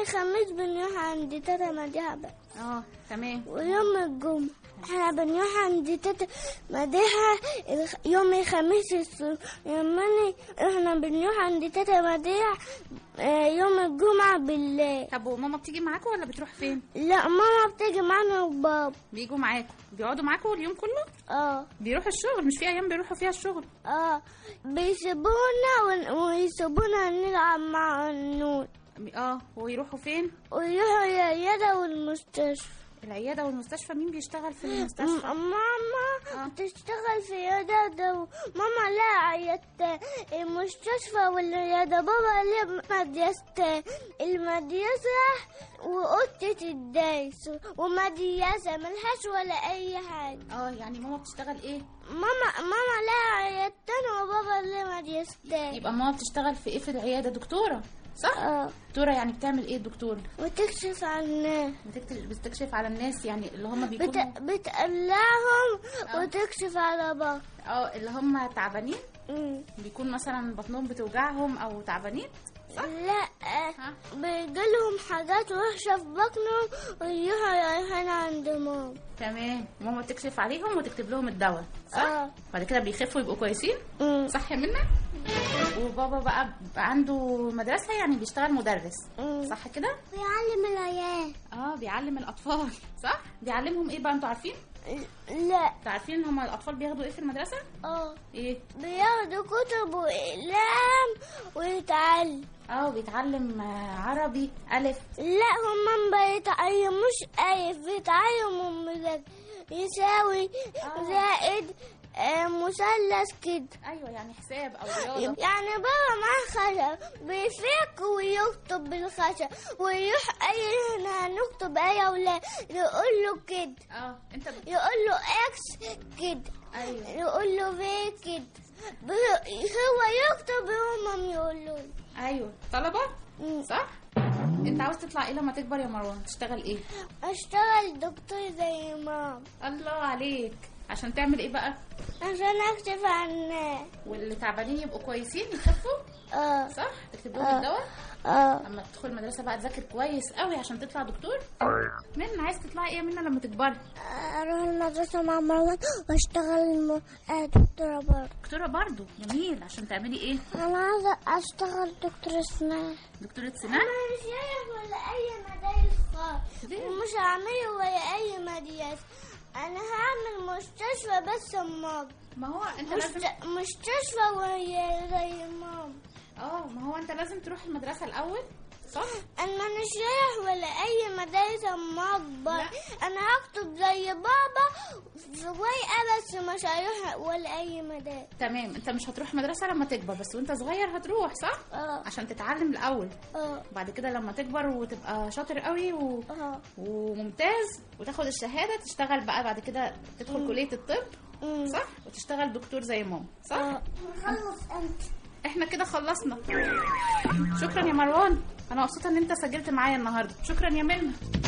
الخميس بنروح عند تاتا مديحة بقى اه تمام ويوم الجمعة احنا بنروح عند تاتا مديحة الخ- يوم الخميس الصبح يوماني احنا بنروح عند تاتا مديحة آه، يوم الجمعة بالليل طب وماما بتيجي معاكم ولا بتروح فين لا ماما بتيجي معانا وبابا بيجوا معاكم بيقعدوا معاكم اليوم كله اه بيروحوا الشغل مش في ايام بيروحوا فيها الشغل اه بيسيبونا ون- ويسيبونا نلعب مع النور اه ويروحوا فين ويروحوا العيادة والمستشفى العياده والمستشفى مين بيشتغل في م- المستشفى ماما آه. بتشتغل في عيادة ماما لا عيادة المستشفى والعيادة بابا ليه مدرسة المدرسة وأوضة الدرس ومدرسة ملهاش ولا أي حاجة اه يعني ماما بتشتغل ايه ماما ماما لا عيادتين وبابا ليه مدرستين يبقى ماما بتشتغل في ايه في العياده دكتوره صح اه دكتوره يعني بتعمل ايه الدكتوره وتكشف عن الناس بتكتشف بتكشف على الناس يعني اللي هم بت... بيكونوا بتقلعهم آه. وتكشف على بعض اه اللي هم تعبانين مم. بيكون مثلا بطنهم بتوجعهم او تعبانين لا ها بيجيلهم حاجات وحشة في بطنهم ويروحوا رايحين عند ماما تمام ماما تكشف عليهم وتكتب لهم الدواء صح اه بعد كده بيخفوا يبقوا كويسين مم. صح يا منى وبابا بقى بقى عنده مدرسه يعني بيشتغل مدرس مم. صح كده بيعلم العيال اه بيعلم الاطفال صح بيعلمهم ايه بقى انتوا عارفين لا انتوا عارفين هما الاطفال بياخدوا ايه في المدرسه اه ايه بياخدوا كتب وأقلام ويتعلم اه بيتعلم آه، عربي الف لا هم ما بيتعلموش ألف بيتعلموا مذاكرة يساوي آه. زائد آه، مثلث كده ايوه يعني حساب او رياضه يعني بابا معاه خشب بيفك ويكتب بالخشب ويروح أي هنا هنكتب أي ولا يقول له كده اه انت ب... يقول له اكس كده ايوه يقول له في كده ب- هو يكتب وهم يقولوا له ايوه طلبه مم. صح انت عاوز تطلع ايه لما تكبر يا مروان تشتغل ايه اشتغل دكتور زي مام الله عليك عشان تعمل ايه بقى عشان اكشف عن الناس واللي تعبانين يبقوا كويسين يخفوا اه صح تكتب لهم آه. الدواء اه اما تدخل المدرسه بقى تذاكر كويس قوي عشان تطلع دكتور منى عايز تطلعي ايه يا منى لما تكبري اروح المدرسة مع مروان واشتغل م... آه، دكتورة برضه دكتوره برضو جميل عشان تعملي ايه انا عايزة اشتغل دكتورة اسنان دكتوره سنان انا مش رايح ولا اي مدارس خالص ليه؟ ومش هعمل ولا اي مدرسة انا هعمل مستشفى بس ماما ما هو انت لازم مست... مستشفى وهي زي ماما اه ما هو انت لازم تروح المدرسه الاول صح انا مش رايح ولا اي مدارس اما اكبر لا. انا هكتب زي بابا في ورقه بس مش هروح ولا اي مدارس تمام انت مش هتروح مدرسه لما تكبر بس وانت صغير هتروح صح اه عشان تتعلم الاول اه بعد كده لما تكبر وتبقى شاطر قوي و... اه وممتاز وتاخد الشهاده تشتغل بقى بعد كده تدخل كليه الطب أمم. صح وتشتغل دكتور زي ماما صح اه خلص انت احنا كده خلصنا شكرا يا مروان انا مبسوطه ان انت سجلت معايا النهارده شكرا يا منى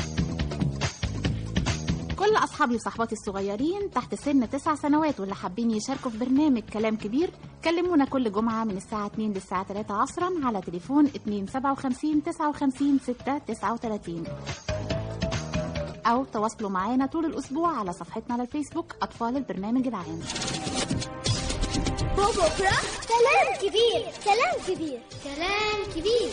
كل اصحابي وصحباتي الصغيرين تحت سن تسع سنوات واللي حابين يشاركوا في برنامج كلام كبير كلمونا كل جمعه من الساعه 2 للساعه 3 عصرا على تليفون 257 59 6 39 او تواصلوا معانا طول الاسبوع على صفحتنا على الفيسبوك اطفال البرنامج العام بكره كلام كبير كلام كبير كلام كبير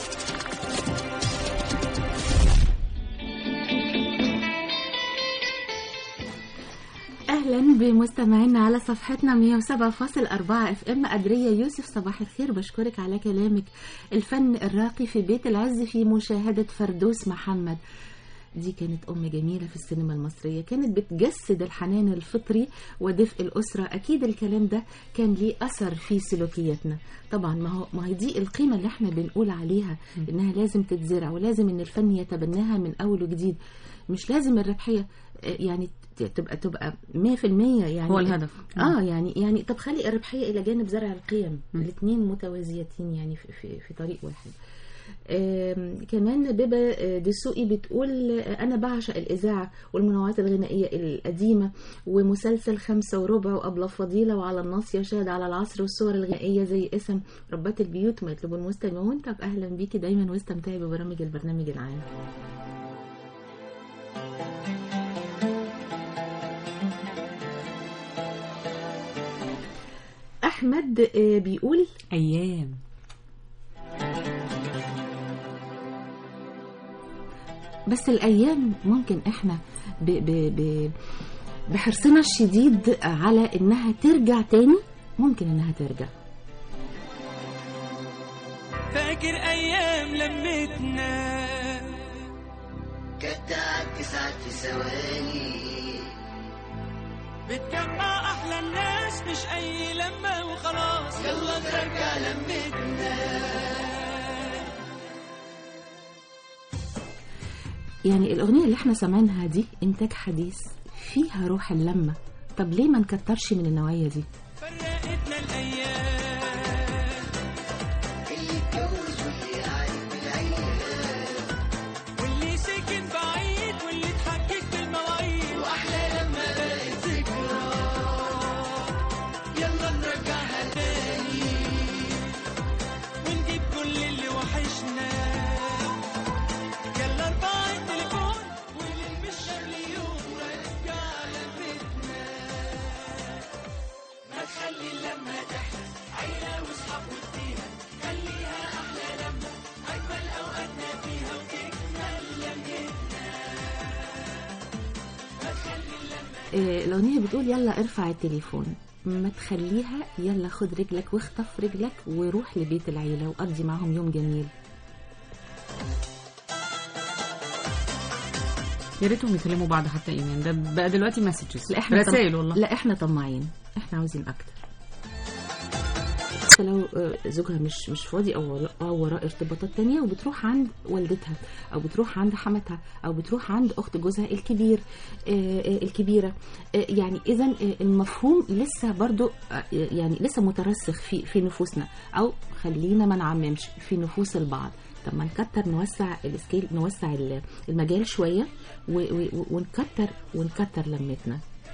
اهلا بمستمعينا على صفحتنا 107.4 اف ام ادريه يوسف صباح الخير بشكرك على كلامك الفن الراقي في بيت العز في مشاهده فردوس محمد دي كانت ام جميله في السينما المصريه كانت بتجسد الحنان الفطري ودفء الاسره اكيد الكلام ده كان ليه اثر في سلوكياتنا طبعا ما هو ما هي دي القيمه اللي احنا بنقول عليها انها لازم تتزرع ولازم ان الفن يتبناها من اول وجديد مش لازم الربحيه آه، يعني ت- تبقى تبقى 100% يعني هو الهدف. اه يعني يعني طب خلي الربحيه الى جانب زرع القيم الاثنين متوازيتين يعني في, في, في طريق واحد آم، كمان بيبا آه، دسوقي بتقول آه، أنا بعشق الإذاعة والمنوعات الغنائية القديمة ومسلسل خمسة وربع وأبلة فضيلة وعلى الناصية شاهد على العصر والصور الغنائية زي اسم ربات البيوت ما يطلبوا المستمعون طب أهلا بيكي دايما واستمتعي ببرامج البرنامج العام أحمد آه، بيقول ايام بس الأيام ممكن إحنا ب ب ب بحرصنا الشديد على إنها ترجع تاني ممكن إنها ترجع فاكر ايام لمتنا كانت تعدي ساعات في ثواني بتجمع احلى الناس مش اي لمه وخلاص يلا نرجع لمتنا يعني الأغنية اللي إحنا سامعينها دي إنتاج حديث فيها روح اللمة طب ليه ما نكترش من النوعية دي فرقتنا الايام اللي اتجوز واللي قاعد بالعيال واللي سكن بعيد واللي اتحكك بالمواعيد واحلى لما بقت ذكرى يلا نرجعها تاني ونجيب كل اللي وحشنا يلا ارفع التليفون ونلمس شغل يوم ورجع لمتنا ما تخلي اللمة تحلى عيلة واصحاب وديها خليها أحلى لمة أجمل أوقاتنا فيها وتكمل لمتنا ما تخلي اللمة آه، الأغنية بتقول يلا ارفع التليفون ما تخليها يلا خد رجلك واخطف رجلك وروح لبيت العيلة وقضي معاهم يوم جميل يا ريتهم يكلموا بعض حتى ايمان ده بقى دلوقتي مسجز لا احنا رسائل طم... والله لا احنا طماعين احنا عاوزين اكتر لو آه، زوجها مش مش فاضي او ورا- او وراه ارتباطات تانية وبتروح عند والدتها او بتروح عند حماتها او بتروح عند اخت جوزها الكبير آه، آه، الكبيره آه، يعني اذا المفهوم لسه برضو آه، يعني لسه مترسخ في في نفوسنا او خلينا ما نعممش في نفوس البعض طب ما نكتر نوسع السكيل نوسع ال- المجال شويه و- و- ونكتر ونكتر لمتنا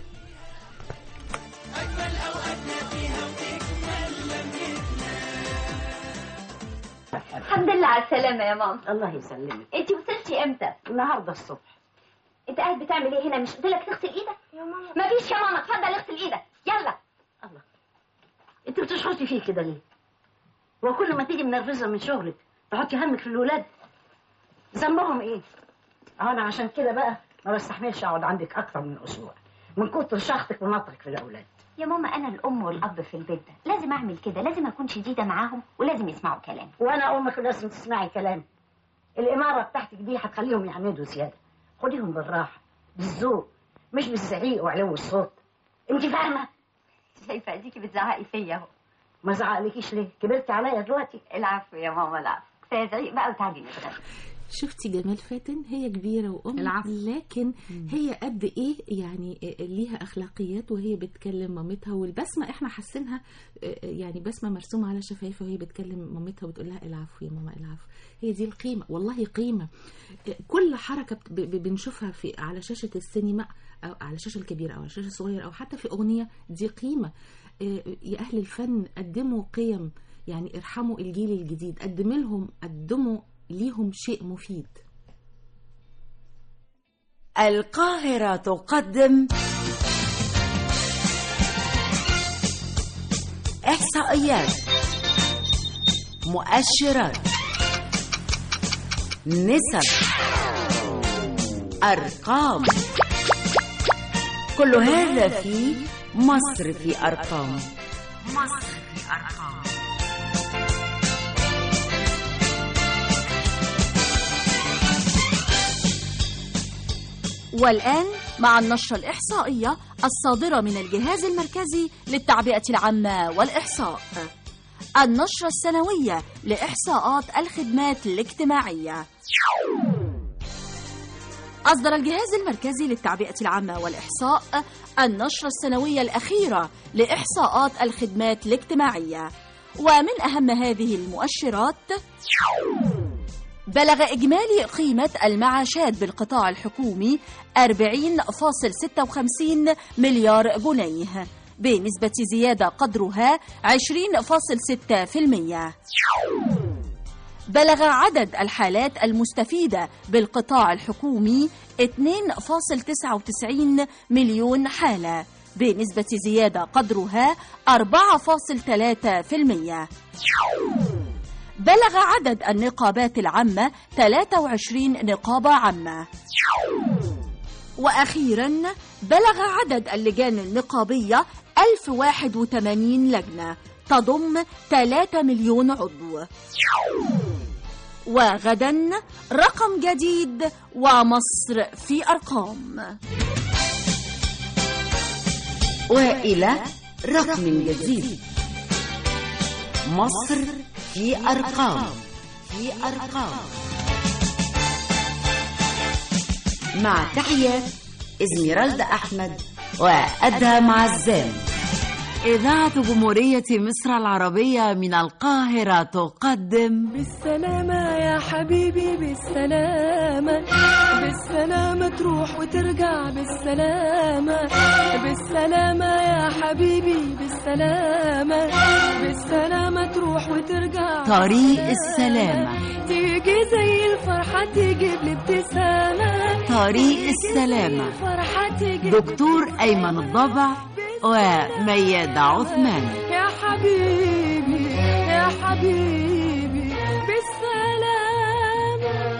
الحمد لله على السلامة يا ماما الله يسلمك انت وصلتي امتى؟ النهارده الصبح انت قاعد بتعمل ايه هنا مش قلت لك تغسل ايدك؟ يا ماما مفيش يا ماما اتفضل اغسل ايدك يلا الله انت بتشخصي فيه كده ليه وكل ما تيجي منرفزه من شغلك تحطي همك في الولاد ذنبهم ايه اه انا عشان كده بقى ما بستحملش اقعد عندك اكتر من اسبوع من كتر شخطك ونطرك في الاولاد يا ماما انا الام والاب في البيت ده لازم اعمل كده لازم اكون شديدة معاهم ولازم يسمعوا كلامي وانا امك لازم تسمعي كلامي الاماره بتاعتك دي هتخليهم يعندوا زياده خديهم بالراحه بالذوق مش بالزعيق وعلو الصوت انت فاهمه شايفة اديكي بتزعقي فيا اهو ما زعقلكيش ليه كبرتي عليا دلوقتي العفو يا ماما العفو كفاية زعيق بقى وتعالي نتغدى شفتي جمال فاتن هي كبيرة وأم العفو. لكن هي قد إيه يعني ليها أخلاقيات وهي بتكلم مامتها والبسمة إحنا حاسينها يعني بسمة مرسومة على شفايفها وهي بتكلم مامتها وبتقول لها العفو يا ماما العفو هي دي القيمة والله قيمة كل حركة بت- ب- ب- بنشوفها في على شاشة السينما أو على الشاشة الكبيرة أو على الشاشة الصغيرة أو حتى في أغنية دي قيمة يا أهل الفن قدموا قيم يعني ارحموا الجيل الجديد قدم لهم قدموا ليهم شيء مفيد القاهرة تقدم إحصائيات مؤشرات نسب أرقام كل هذا في مصر في أرقام مصر في أرقام والآن مع النشرة الإحصائية الصادرة من الجهاز المركزي للتعبئة العامة والإحصاء النشرة السنوية لإحصاءات الخدمات الاجتماعية أصدر الجهاز المركزي للتعبئة العامة والإحصاء النشرة السنوية الأخيرة لإحصاءات الخدمات الاجتماعية ومن أهم هذه المؤشرات بلغ إجمالي قيمة المعاشات بالقطاع الحكومي 40.56 مليار جنيه بنسبة زيادة قدرها 20.6% بلغ عدد الحالات المستفيدة بالقطاع الحكومي 2.99 مليون حالة بنسبة زيادة قدرها 4.3% بلغ عدد النقابات العامة 23 نقابة عامة وأخيرا بلغ عدد اللجان النقابية 1081 لجنة تضم 3 مليون عضو وغدا رقم جديد ومصر في أرقام وإلى رقم جديد مصر في أرقام في أرقام مع تحيات إزميرالدا أحمد وأدهم عزام إذاعة جمهورية مصر العربية من القاهرة تقدم بالسلامة يا حبيبي بالسلامة بالسلامة تروح وترجع بالسلامة بالسلامة يا حبيبي بالسلامة بالسلامة تروح وترجع طريق السلامة تيجي زي الفرحة تجيب لي ابتسامة طريق السلامة فرحة تجيب دكتور أيمن الضبع وميادة عثمان يا حبيبي يا حبيبي بالسلامة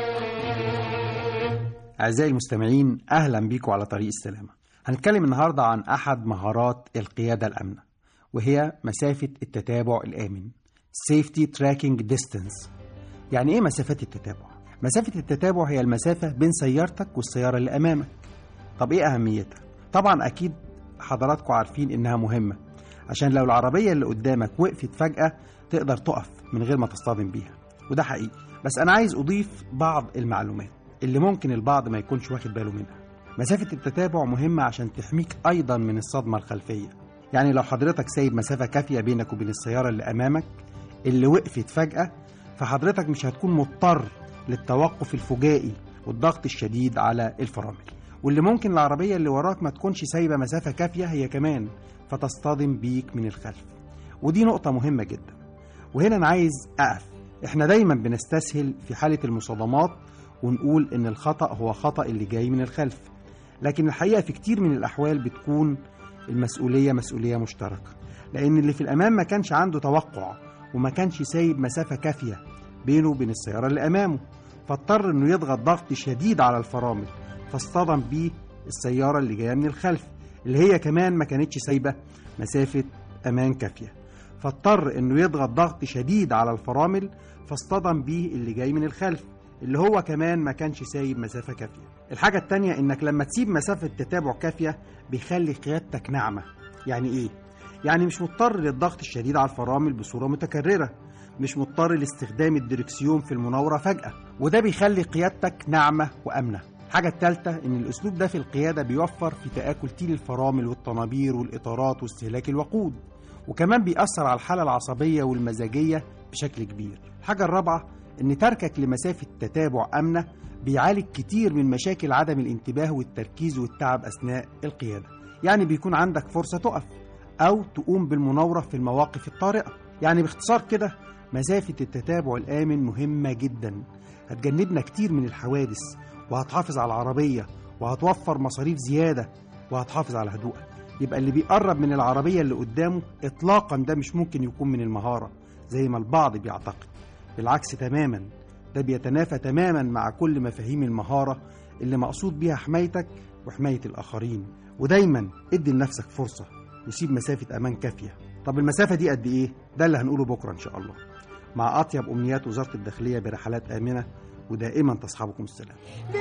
أعزائي المستمعين أهلا بيكم على طريق السلامة هنتكلم النهاردة عن أحد مهارات القيادة الآمنة وهي مسافة التتابع الآمن Safety Tracking Distance يعني إيه مسافات التتابع؟ مسافة التتابع هي المسافة بين سيارتك والسيارة اللي أمامك طب إيه أهميتها؟ طبعا أكيد حضراتكم عارفين إنها مهمة عشان لو العربية اللي قدامك وقفت فجأة تقدر تقف من غير ما تصطدم بيها وده حقيقي بس أنا عايز أضيف بعض المعلومات اللي ممكن البعض ما يكونش واخد باله منها مسافة التتابع مهمة عشان تحميك أيضا من الصدمة الخلفية يعني لو حضرتك سايب مسافة كافية بينك وبين السيارة اللي أمامك اللي وقفت فجأة فحضرتك مش هتكون مضطر للتوقف الفجائي والضغط الشديد على الفرامل واللي ممكن العربية اللي وراك ما تكونش سايبة مسافة كافية هي كمان فتصطدم بيك من الخلف ودي نقطة مهمة جدا وهنا أنا عايز أقف إحنا دايما بنستسهل في حالة المصادمات ونقول إن الخطأ هو خطأ اللي جاي من الخلف لكن الحقيقة في كتير من الأحوال بتكون المسؤولية مسؤولية مشتركة لأن اللي في الأمام ما كانش عنده توقع وما كانش سايب مسافة كافية بينه وبين السيارة اللي أمامه فاضطر إنه يضغط ضغط شديد على الفرامل فاصطدم بيه السيارة اللي جاية من الخلف اللي هي كمان ما كانتش سايبة مسافة أمان كافية فاضطر إنه يضغط ضغط شديد على الفرامل فاصطدم بيه اللي جاي من الخلف اللي هو كمان ما كانش سايب مسافة كافية الحاجة التانية إنك لما تسيب مسافة تتابع كافية بيخلي قيادتك ناعمة يعني إيه؟ يعني مش مضطر للضغط الشديد على الفرامل بصورة متكررة مش مضطر لاستخدام الدركسيون في المناورة فجأة وده بيخلي قيادتك ناعمة وأمنة الحاجة التالتة إن الأسلوب ده في القيادة بيوفر في تآكل تيل الفرامل والطنابير والإطارات واستهلاك الوقود وكمان بيأثر على الحالة العصبية والمزاجية بشكل كبير الحاجة الرابعة إن تركك لمسافة تتابع آمنة بيعالج كتير من مشاكل عدم الانتباه والتركيز والتعب أثناء القيادة يعني بيكون عندك فرصة تقف أو تقوم بالمناورة في المواقف الطارئة يعني باختصار كده مسافة التتابع الآمن مهمة جدا هتجنبنا كتير من الحوادث وهتحافظ على العربية وهتوفر مصاريف زيادة وهتحافظ على هدوءك يبقى اللي بيقرب من العربية اللي قدامه إطلاقا ده مش ممكن يكون من المهارة زي ما البعض بيعتقد بالعكس تماما ده بيتنافى تماما مع كل مفاهيم المهارة اللي مقصود بيها حمايتك وحماية الآخرين ودايما ادي لنفسك فرصة وسيب مسافة أمان كافية طب المسافة دي قد إيه؟ ده اللي هنقوله بكرة إن شاء الله مع أطيب أمنيات وزارة الداخلية برحلات آمنة ودائما تصحبكم السلام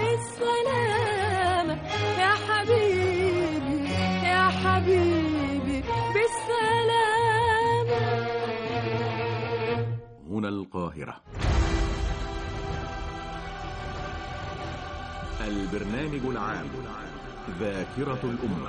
بالسلامة يا حبيبي يا حبيبي بالسلامة هنا القاهرة البرنامج العام ذاكرة الأمة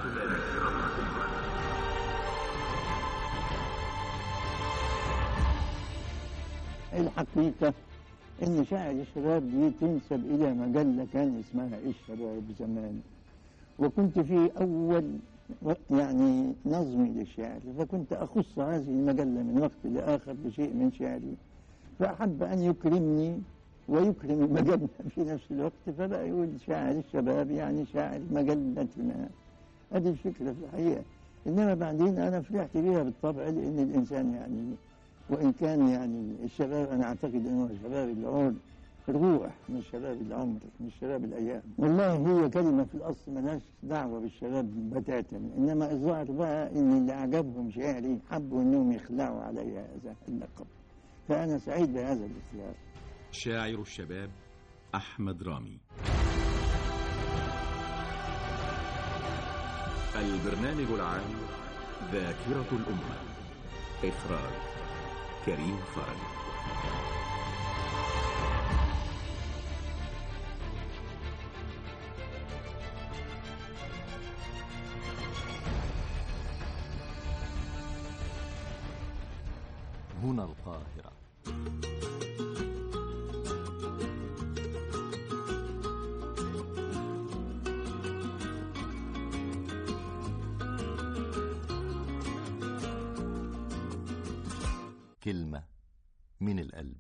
الحقيقة إن شاعر الشباب دي تنسب إلى مجلة كان اسمها الشباب زمان وكنت في أول و- يعني نظمي للشعر فكنت أخص هذه المجلة من وقت لآخر بشيء من شعري فأحب أن يكرمني ويكرم المجلة في نفس الوقت فبقى يقول شاعر الشباب يعني شاعر مجلتنا هذه الفكرة في الحقيقة إنما بعدين أنا فرحت بيها بالطبع لأن الإنسان يعني وإن كان يعني الشباب أنا أعتقد أنه شباب العمر الروح مش شباب العمر مش شباب الأيام والله هي كلمة في الأصل ملهاش دعوة بالشباب بتاتا إنما الظاهر بقى إن اللي عجبهم شعري حبوا إنهم يخلعوا علي هذا اللقب فأنا سعيد بهذا الاختيار شاعر الشباب أحمد رامي البرنامج العام ذاكرة الأمة إخراج كريم فرج هنا القاهرة كلمة من القلب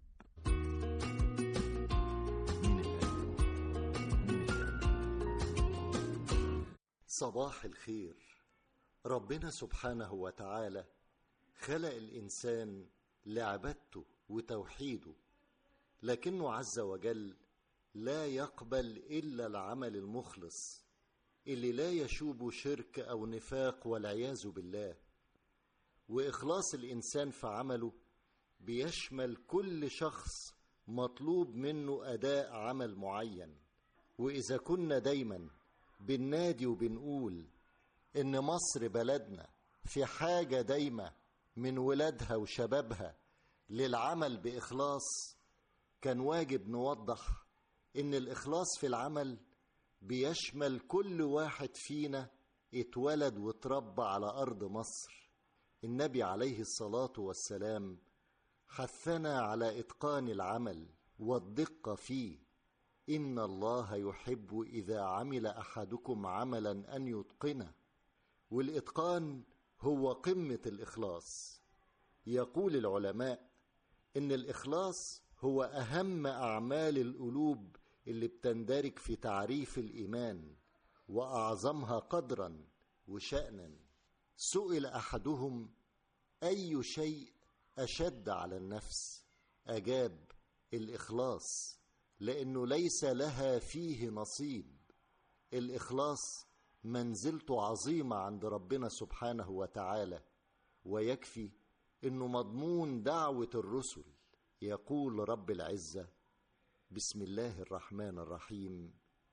صباح الخير ربنا سبحانه وتعالى خلق الإنسان لعبادته وتوحيده لكنه عز وجل لا يقبل إلا العمل المخلص اللي لا يشوب شرك أو نفاق والعياذ بالله وإخلاص الإنسان في عمله بيشمل كل شخص مطلوب منه أداء عمل معين وإذا كنا دايما بننادي وبنقول إن مصر بلدنا في حاجة دايمة من ولادها وشبابها للعمل بإخلاص كان واجب نوضح إن الإخلاص في العمل بيشمل كل واحد فينا اتولد واتربى على أرض مصر النبي عليه الصلاة والسلام حثنا على إتقان العمل والدقة فيه إن الله يحب إذا عمل أحدكم عملا أن يتقنه والإتقان هو قمة الإخلاص يقول العلماء إن الإخلاص هو أهم أعمال القلوب اللي بتندرج في تعريف الإيمان وأعظمها قدرا وشأنا سئل أحدهم أي شيء أشد على النفس أجاب الإخلاص لأنه ليس لها فيه نصيب الإخلاص منزلته عظيمة عند ربنا سبحانه وتعالى ويكفي انه مضمون دعوة الرسل يقول رب العزة بسم الله الرحمن الرحيم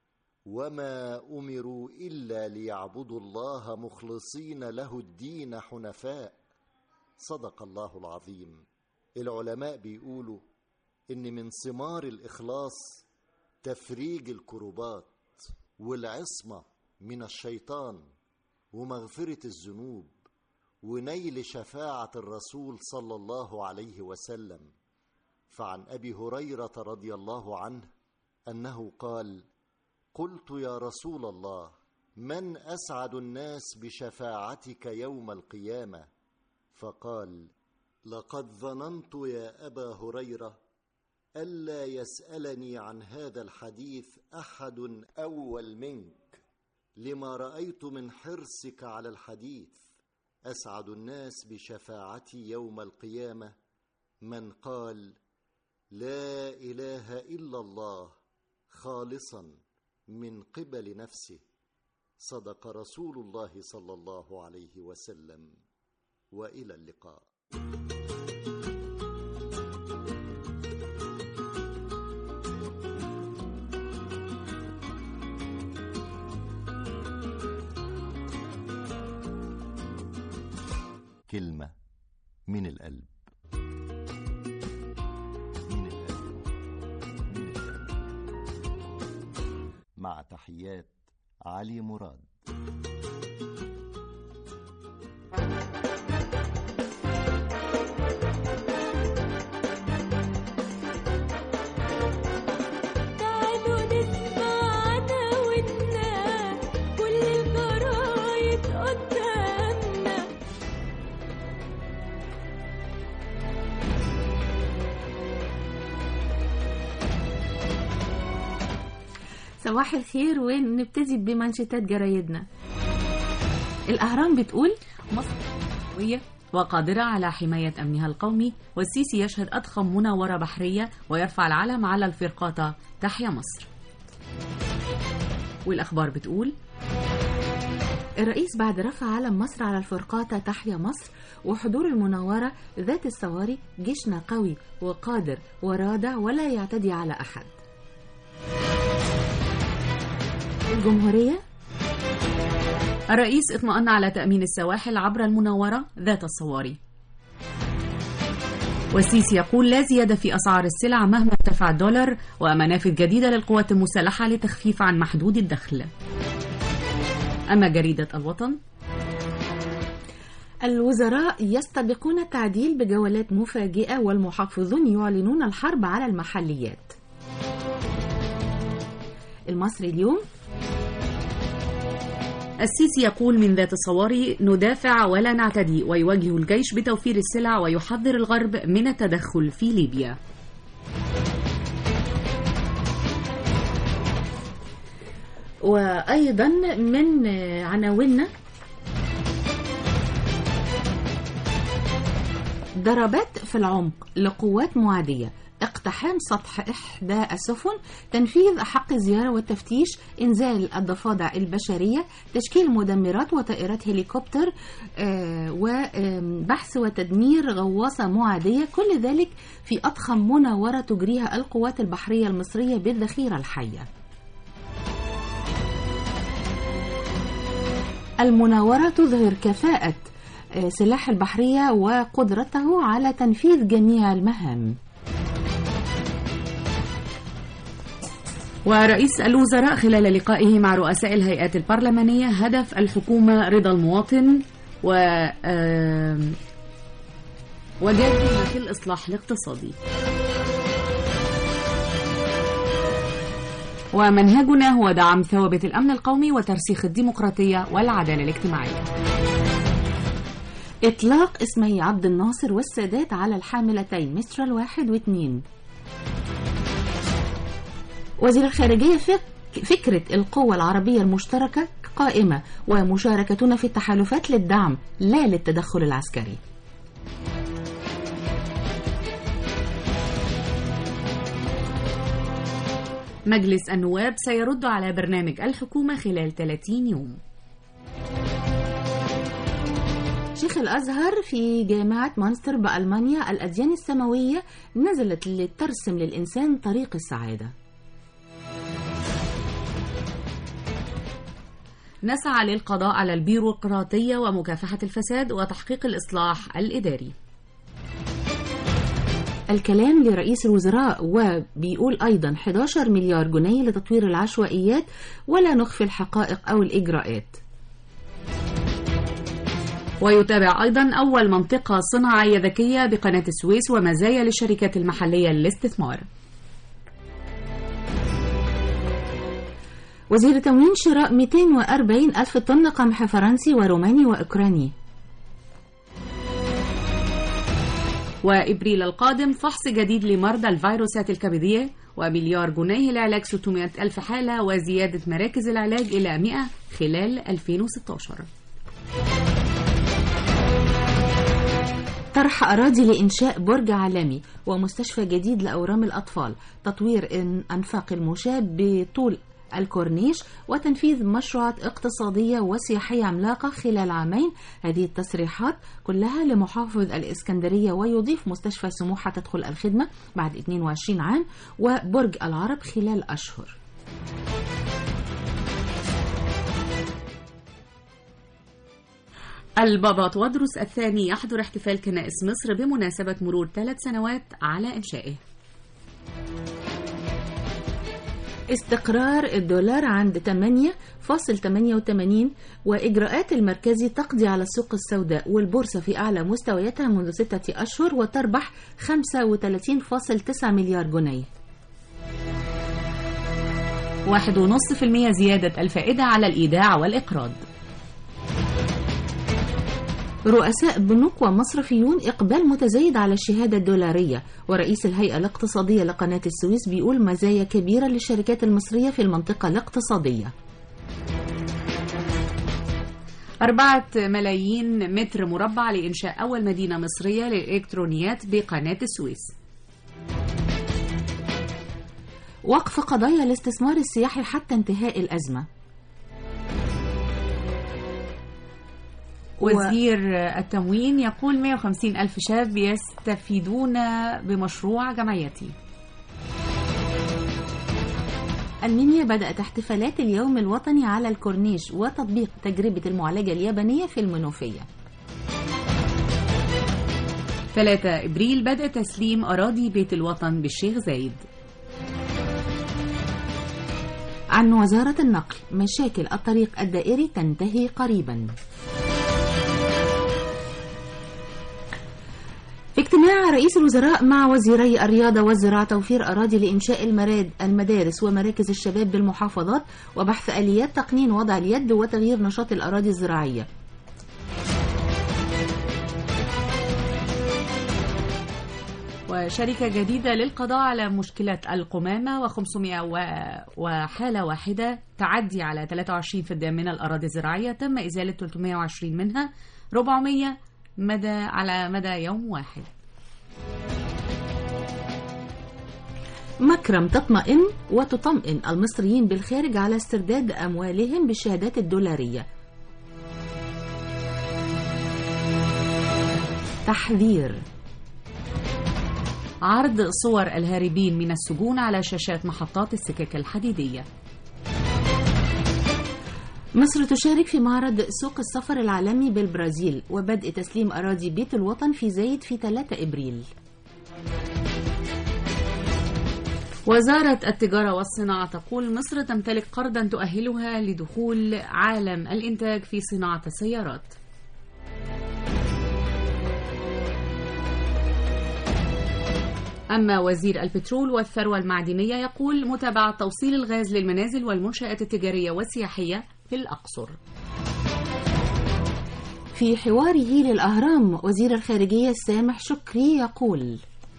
وما امروا الا ليعبدوا الله مخلصين له الدين حنفاء صدق الله العظيم العلماء بيقولوا ان من ثمار الاخلاص تفريج الكربات والعصمه من الشيطان ومغفره الذنوب ونيل شفاعه الرسول صلى الله عليه وسلم فعن ابي هريره رضي الله عنه انه قال قلت يا رسول الله من اسعد الناس بشفاعتك يوم القيامه فقال لقد ظننت يا ابا هريره الا يسالني عن هذا الحديث احد اول منك لما رايت من حرصك على الحديث اسعد الناس بشفاعتي يوم القيامه من قال لا اله الا الله خالصا من قبل نفسه صدق رسول الله صلى الله عليه وسلم والى اللقاء كلمة من القلب من القلب من القلب مع تحيات علي مراد صباح الخير ونبتدي بمانشيتات جرايدنا الأهرام بتقول مصر قوية وقادرة على حماية أمنها القومي والسيسي يشهد أضخم مناورة بحرية ويرفع العلم على الفرقاطة تحيا مصر والأخبار بتقول الرئيس بعد رفع علم مصر على الفرقاطة تحيا مصر وحضور المناورة ذات الصواري جيشنا قوي وقادر ورادع ولا يعتدي على أحد الجمهورية الرئيس اطمأن على تأمين السواحل عبر المناورة ذات الصواري والسيسي يقول لا زيادة في أسعار السلع مهما ارتفع الدولار ومنافذ جديدة للقوات المسلحة لتخفيف عن محدود الدخل أما جريدة الوطن الوزراء يستبقون التعديل بجولات مفاجئة والمحافظون يعلنون الحرب على المحليات المصري اليوم السيسي يقول من ذات الصواري ندافع ولا نعتدي ويواجه الجيش بتوفير السلع ويحذر الغرب من التدخل في ليبيا وأيضا من عناويننا ضربات في العمق لقوات معادية اقتحام سطح إحدى السفن تنفيذ أحق الزيارة والتفتيش إنزال الضفادع البشرية تشكيل مدمرات وطائرات هليكوبتر آه، وبحث وتدمير غواصة معادية كل ذلك في أضخم مناورة تجريها القوات البحرية المصرية بالذخيرة الحية المناورة تظهر كفاءة آه، سلاح البحرية وقدرته على تنفيذ جميع المهام ورئيس الوزراء خلال لقائه مع رؤساء الهيئات البرلمانية هدف الحكومة رضا المواطن و آم، وجادها في الإصلاح الاقتصادي ومنهجنا هو دعم ثوابت الأمن القومي وترسيخ الديمقراطية والعدالة الاجتماعية إطلاق اسمي عبد الناصر والسادات على الحاملتين مسترال واحد واثنين وزير الخارجية فك فكرة القوة العربية المشتركة قائمة ومشاركتنا في التحالفات للدعم لا للتدخل العسكري مجلس النواب سيرد على برنامج الحكومة خلال 30 يوم شيخ الأزهر في جامعة مانستر بألمانيا الأديان السماوية نزلت لترسم للإنسان طريق السعادة نسعى للقضاء على البيروقراطية ومكافحة الفساد وتحقيق الإصلاح الإداري الكلام لرئيس الوزراء وبيقول أيضا 11 مليار جنيه لتطوير العشوائيات ولا نخفي الحقائق أو الإجراءات ويتابع أيضا أول منطقة صناعية ذكية بقناة السويس ومزايا للشركات المحلية للاستثمار وزير تموين شراء 240 ألف طن قمح فرنسي وروماني وأوكراني وإبريل القادم فحص جديد لمرضى الفيروسات الكبدية ومليار جنيه لعلاج 600 ألف حالة وزيادة مراكز العلاج إلى 100 خلال 2016 طرح أراضي لإنشاء برج عالمي ومستشفى جديد لأورام الأطفال تطوير إن- أنفاق المشاة بطول الكورنيش وتنفيذ مشروعات اقتصادية وسياحية عملاقة خلال عامين هذه التصريحات كلها لمحافظ الإسكندرية ويضيف مستشفى سموحة تدخل الخدمة بعد 22 عام وبرج العرب خلال أشهر البابا تودروس الثاني يحضر احتفال كنائس مصر بمناسبة مرور ثلاث سنوات على إنشائه استقرار الدولار عند 8.88 وإجراءات المركزي تقضي على السوق السوداء والبورصة في أعلى مستوياتها منذ ستة أشهر وتربح 35.9 مليار جنيه واحد ونصف في المية زيادة الفائدة على الإيداع والإقراض رؤساء بنوك ومصرفيون إقبال متزايد على الشهادة الدولارية ورئيس الهيئة الاقتصادية لقناة السويس بيقول مزايا كبيرة للشركات المصرية في المنطقة الاقتصادية أربعة ملايين متر مربع لإنشاء أول مدينة مصرية للإلكترونيات بقناة السويس وقف قضايا الاستثمار السياحي حتى انتهاء الأزمة وزير التموين يقول 150 ألف شاب يستفيدون بمشروع جمعيتي ألمانيا بدأت احتفالات اليوم الوطني على الكورنيش وتطبيق تجربة المعالجة اليابانية في المنوفية 3 إبريل بدأ تسليم أراضي بيت الوطن بالشيخ زايد عن وزارة النقل مشاكل الطريق الدائري تنتهي قريبا اجتماع رئيس الوزراء مع وزيري الرياضة والزراعة توفير أراضي لإنشاء المراد المدارس ومراكز الشباب بالمحافظات وبحث آليات تقنين وضع اليد وتغيير نشاط الأراضي الزراعية وشركة جديدة للقضاء على مشكلة القمامة و500 وحالة واحدة تعدي على 23 فدان من الأراضي الزراعية تم إزالة 320 منها 400 مدى على مدى يوم واحد مكرم تطمئن وتطمئن المصريين بالخارج على استرداد أموالهم بالشهادات الدولارية تحذير عرض صور الهاربين من السجون على شاشات محطات السكك الحديدية مصر تشارك في معرض سوق السفر العالمي بالبرازيل وبدء تسليم أراضي بيت الوطن في زايد في 3 إبريل وزارة التجارة والصناعة تقول مصر تمتلك قرضا تؤهلها لدخول عالم الإنتاج في صناعة السيارات أما وزير البترول والثروة المعدنية يقول متابعة توصيل الغاز للمنازل والمنشآت التجارية والسياحية في الأقصر في حواره للأهرام وزير الخارجية سامح شكري يقول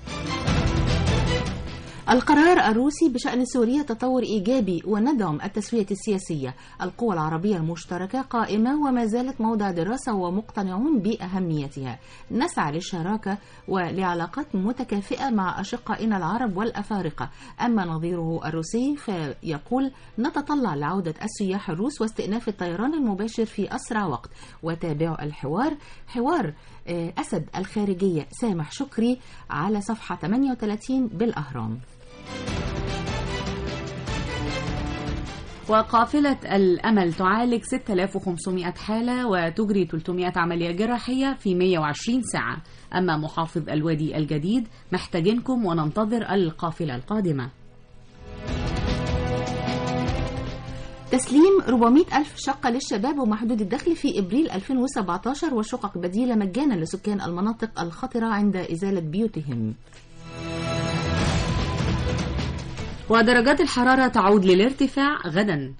القرار الروسي بشأن سوريا تطور إيجابي وندعم التسوية السياسية القوى العربية المشتركة قائمة وما زالت موضع دراسة ومقتنعون بأهميتها نسعى للشراكة ولعلاقات متكافئة مع أشقائنا العرب والأفارقة أما نظيره الروسي فيقول نتطلع لعودة السياح الروس واستئناف الطيران المباشر في أسرع وقت وتابعوا الحوار حوار أسد الخارجية سامح شكري على صفحة 38 بالأهرام وقافلة الأمل تعالج 6500 حالة وتجري 300 عملية جراحية في 120 ساعة أما محافظ الوادي الجديد محتاجينكم وننتظر القافلة القادمة تسليم 400 ألف شقة للشباب ومحدود الدخل في إبريل 2017 وشقق بديلة مجانا لسكان المناطق الخطرة عند إزالة بيوتهم ودرجات الحرارة تعود للارتفاع غدا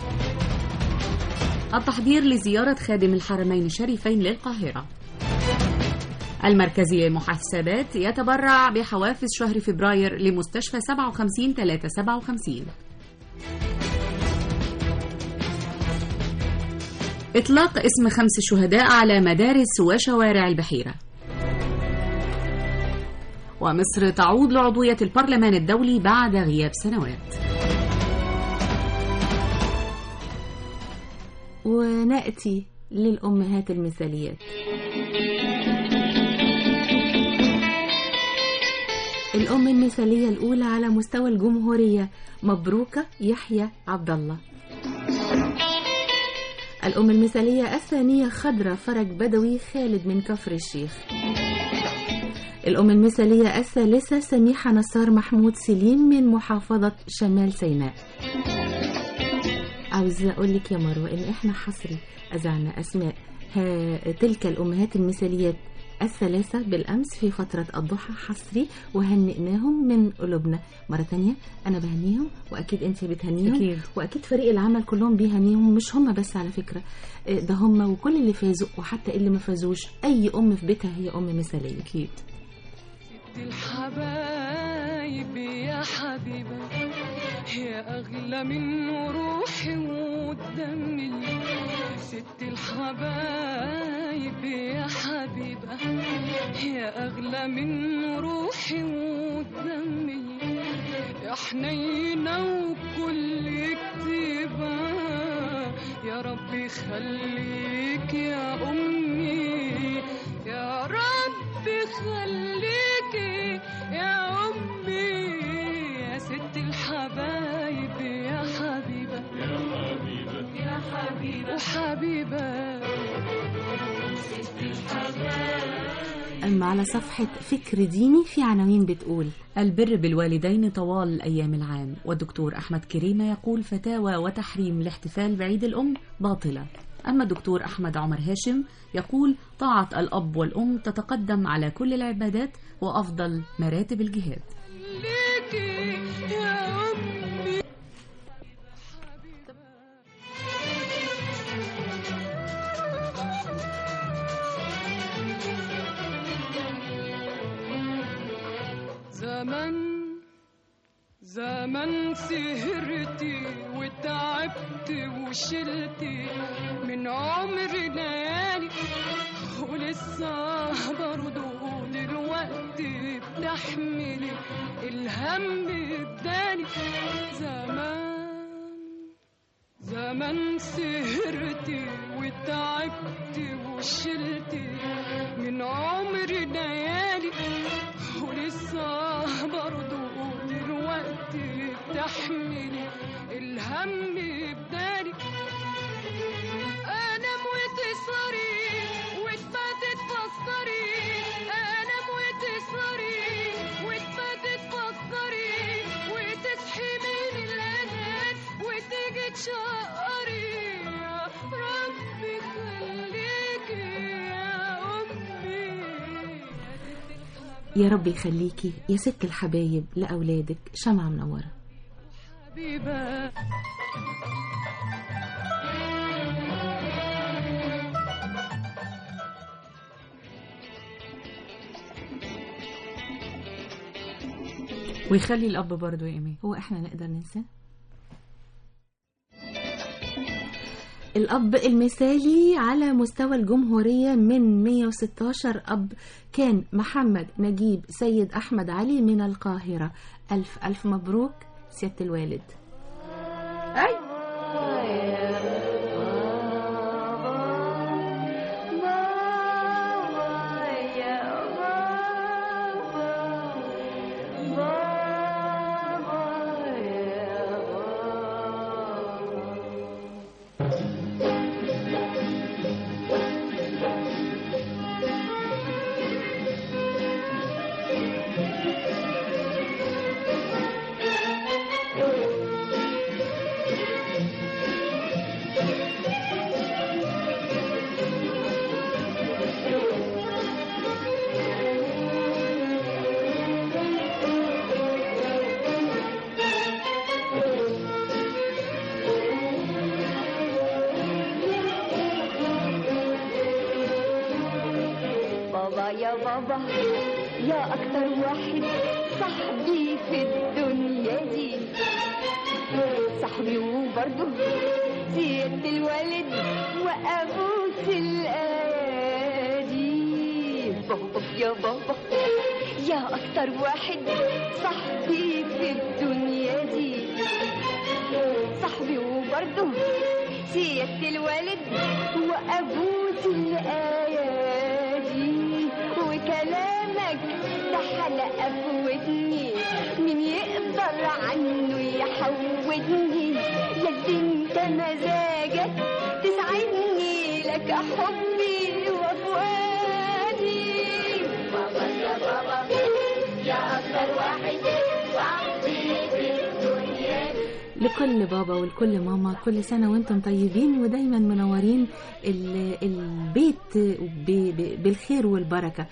التحضير لزيارة خادم الحرمين الشريفين للقاهرة المركزية للمحاسبات يتبرع بحوافز شهر فبراير لمستشفى 57 357 إطلاق اسم خمس شهداء على مدارس وشوارع البحيرة ومصر تعود لعضوية البرلمان الدولي بعد غياب سنوات ونأتي للأمهات المثاليات الأم المثالية الأولى على مستوى الجمهورية مبروكة يحيى عبد الله الأم المثالية الثانية خضرة فرج بدوي خالد من كفر الشيخ الأم المثالية الثالثة سميحة نصار محمود سليم من محافظة شمال سيناء عاوزة أقول لك يا مروة إن إحنا حصري أذعنا أسماء ها تلك الأمهات المثاليات الثلاثة بالأمس في فترة الضحى حصري وهنئناهم من قلوبنا مرة تانية أنا بهنيهم وأكيد أنت بتهنيهم أكيد. وأكيد فريق العمل كلهم بيهنيهم مش هم بس على فكرة آه، ده هم وكل اللي فازوا وحتى اللي ما فازوش أي أم في بيتها هي أم مثالية أكيد الحبايب يا حبيبة يا أغلى من روحي ودمي ست الحبايب يا حبيبة يا أغلى من روحي ودمي يا حنينة وكل كتيبة يا رب يخليك يا أمي يا رب خليكي يا أمي يا ست الحبايب يا حبيبة يا حبيبة يا حبيبة وحبيبة ست الحبايب أما على صفحة فكر ديني في عناوين بتقول البر بالوالدين طوال أيام العام والدكتور أحمد كريمة يقول فتاوى وتحريم الاحتفال بعيد الأم باطلة أما الدكتور أحمد عمر هاشم يقول طاعة الأب والأم تتقدم على كل العبادات وأفضل مراتب الجهاد ليكي يا أمي زمن زمن سهرتي وتعبت وشلتي من عمر ليالي ولسه برضه دلوقتي بتحملي الهم الداني زمان زمان سهرتي وتعبت وشلتي من عمر ليالي ولسه برضه دلوقتي بتحملي الهم بدالي انام وتسهري وتباتي تفكري انام وتسهري وتباتي تفكري وتصحي من الاذان وتيجي تشقري يا ربي خليكي يا امي يا رب يخليكي يا ست الحبايب لأولادك شمعة منورة حبيبه ويخلي الأب برضو يا إيمي هو إحنا نقدر ننساه الأب المثالي على مستوى الجمهورية من 116 أب كان محمد نجيب سيد أحمد علي من القاهرة ألف ألف مبروك سيادة الوالد بابا يا بابا يا أكتر واحد صاحبي في الدنيا دي صاحبي وبرضه سيادة الوالد وأبوس الأيادي بابا يا بابا يا أكتر واحد صاحبي في الدنيا دي صاحبي وبرضه سيادة الوالد وأبوس الأيادي وكلامك ده حلقة في ودني مين يقدر عنه يحودني يا انت مزاجك تسعدني لك حبي وفؤادي بابا يا بابا يا أكتر واحد صاحبي في الدنيا لكل بابا ولكل ماما كل سنة وانتم طيبين ودايما منورين ال- البيت ب- ب- بالخير والبركة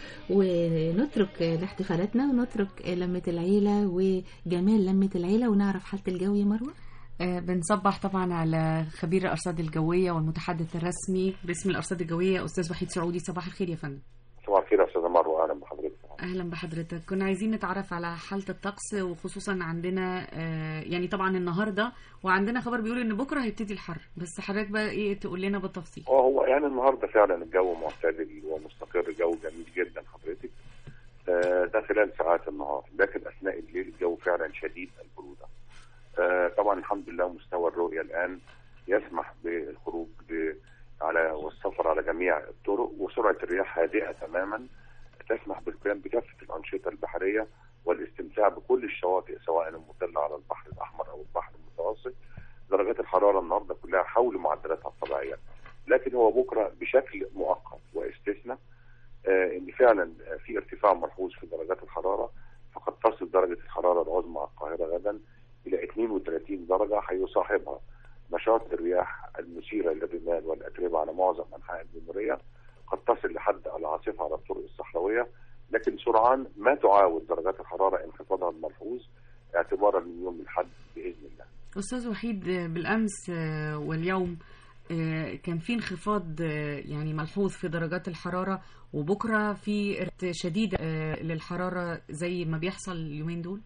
ونترك الاحتفالاتنا ونترك لمة العيلة وجمال لمة العيلة ونعرف حالة الجو يا مروة آه، بنصبح طبعا على خبير الارصاد الجويه والمتحدث الرسمي باسم الارصاد الجويه استاذ وحيد سعودي صباح الخير يا فندم صباح الخير يا استاذه مروه اهلا بحضرتك اهلا بحضرتك كنا عايزين نتعرف على حاله الطقس وخصوصا عندنا آه، يعني طبعا النهارده وعندنا خبر بيقول ان بكره هيبتدي الحر بس حضرتك بقى ايه تقول لنا بالتفصيل اه هو يعني النهارده فعلا الجو معتدل ومستقر جو جميل جدا حضرتك آه، ده خلال ساعات النهار لكن اثناء الليل الجو فعلا شديد البروده آه، طبعا الحمد لله مستوى الرؤيه الان يسمح بالخروج ب- على والسفر على جميع الطرق وسرعه الرياح هادئه تماما تسمح بالقيام بكافه الانشطه البحريه والاستمتاع بكل الشواطئ سواء المطله على البحر الاحمر او البحر المتوسط درجات الحراره النهارده كلها حول معدلاتها الطبيعيه لكن هو بكره بشكل مؤقت واستثناء آه، ان فعلا في ارتفاع ملحوظ في درجات الحراره فقد تصل درجه الحراره العظمى على القاهره غدا الى 32 درجه هيصاحبها نشاط الرياح المثيره للرمال والاتربه على معظم انحاء الجمهوريه قد تصل لحد العاصفه على الطرق الصحراويه لكن سرعان ما تعاود درجات الحراره انخفاضها الملحوظ اعتبارا من يوم الاحد باذن الله. استاذ وحيد آه، بالامس آه، واليوم آه، كان في انخفاض آه، يعني ملحوظ في درجات الحراره وبكره في ارت شديده آه، للحراره زي ما بيحصل اليومين دول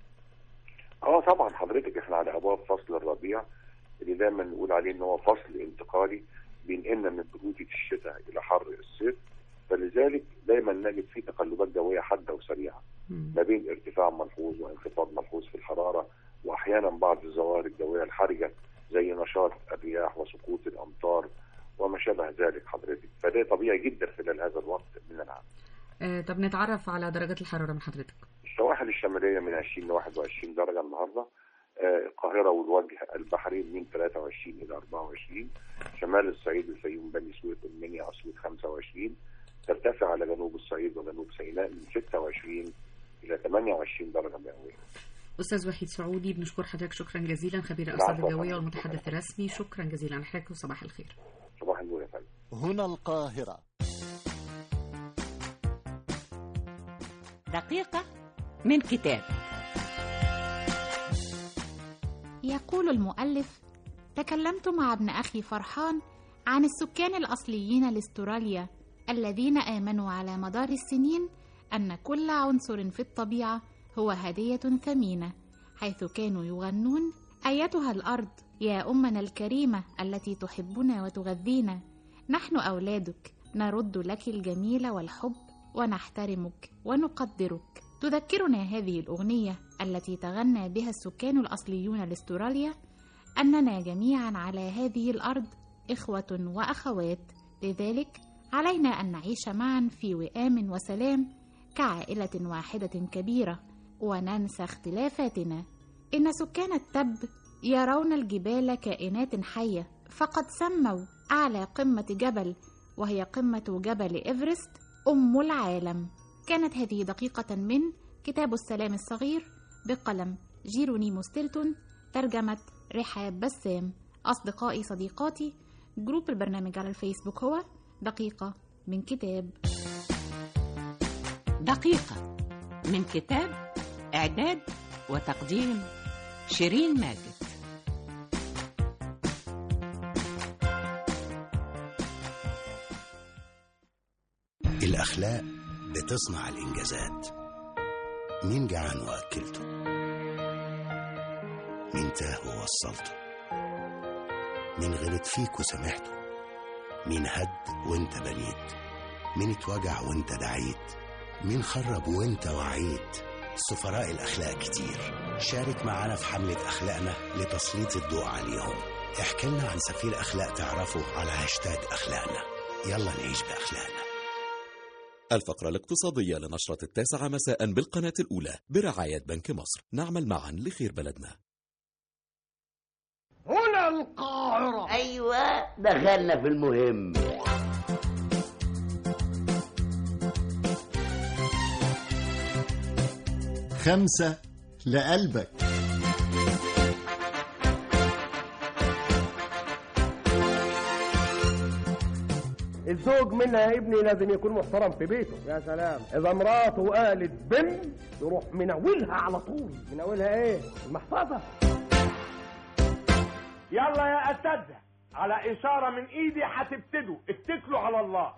اه طبعا حضرتك احنا على ابواب فصل الربيع اللي دايما نقول عليه ان هو فصل انتقالي بينقلنا من برودة الشتاء الى حر الصيف فلذلك دايما نجد فيه تقلبات جويه حاده وسريعه ما بين ارتفاع ملحوظ وانخفاض ملحوظ في الحراره واحيانا بعض الظواهر الجويه الحرجه زي نشاط الرياح وسقوط الامطار وما شابه ذلك حضرتك فده طبيعي جدا خلال هذا الوقت من العام آه، طب نتعرف على درجات الحراره من حضرتك السواحل الشمالية من 20 ل 21 درجة النهاردة آه، القاهرة والوجه البحري من 23 إلى 24 شمال الصعيد الفيوم بني سويف المنيا أسيوط 25 ترتفع على جنوب الصعيد وجنوب سيناء من 26 إلى 28 درجة مئوية استاذ وحيد سعودي بنشكر حضرتك شكرا جزيلا خبير العفو الارصاد يا الجويه فندم. والمتحدث الرسمي شكرا جزيلا على حضرتك وصباح الخير صباح النور يا فندم هنا القاهرة دقيقة من كتاب يقول المؤلف تكلمت مع ابن أخي فرحان عن السكان الأصليين لاستراليا الذين آمنوا على مدار السنين أن كل عنصر في الطبيعة هو هدية ثمينة حيث كانوا يغنون أيتها الأرض يا أمنا الكريمة التي تحبنا وتغذينا نحن أولادك نرد لك الجميل والحب ونحترمك ونقدرك تذكرنا هذه الأغنية التي تغنى بها السكان الأصليون لاستراليا أننا جميعا على هذه الأرض إخوة وأخوات لذلك علينا أن نعيش معا في وئام وسلام كعائلة واحدة كبيرة وننسى اختلافاتنا إن سكان التب يرون الجبال كائنات حية فقد سموا أعلى قمة جبل وهي قمة جبل إيفرست أم العالم كانت هذه دقيقة من كتاب السلام الصغير بقلم جيرونيمو ستيلتون ترجمة رحاب بسام أصدقائي صديقاتي جروب البرنامج على الفيسبوك هو دقيقة من كتاب دقيقة من كتاب إعداد وتقديم شيرين ماجد الأخلاق بتصنع الإنجازات مين جعان وأكلته مين تاه ووصلته مين غلط فيك وسامحته مين هد وانت بنيت مين اتوجع وانت دعيت مين خرب وانت وعيت سفراء الأخلاق كتير شارك معانا في حملة أخلاقنا لتسليط الضوء عليهم احكي لنا عن سفير أخلاق تعرفه على هاشتاج أخلاقنا يلا نعيش بأخلاقنا الفقرة الاقتصادية لنشرة التاسعة مساء بالقناة الأولى برعاية بنك مصر نعمل معا لخير بلدنا هنا القاهرة أيوة دخلنا في المهم خمسة لقلبك الزوج منها يا ابني لازم يكون محترم في بيته يا سلام اذا مراته قالت بن يروح مناولها على طول مناولها ايه المحفظه يلا يا اساتذه على اشاره من ايدي هتبتدوا اتكلوا على الله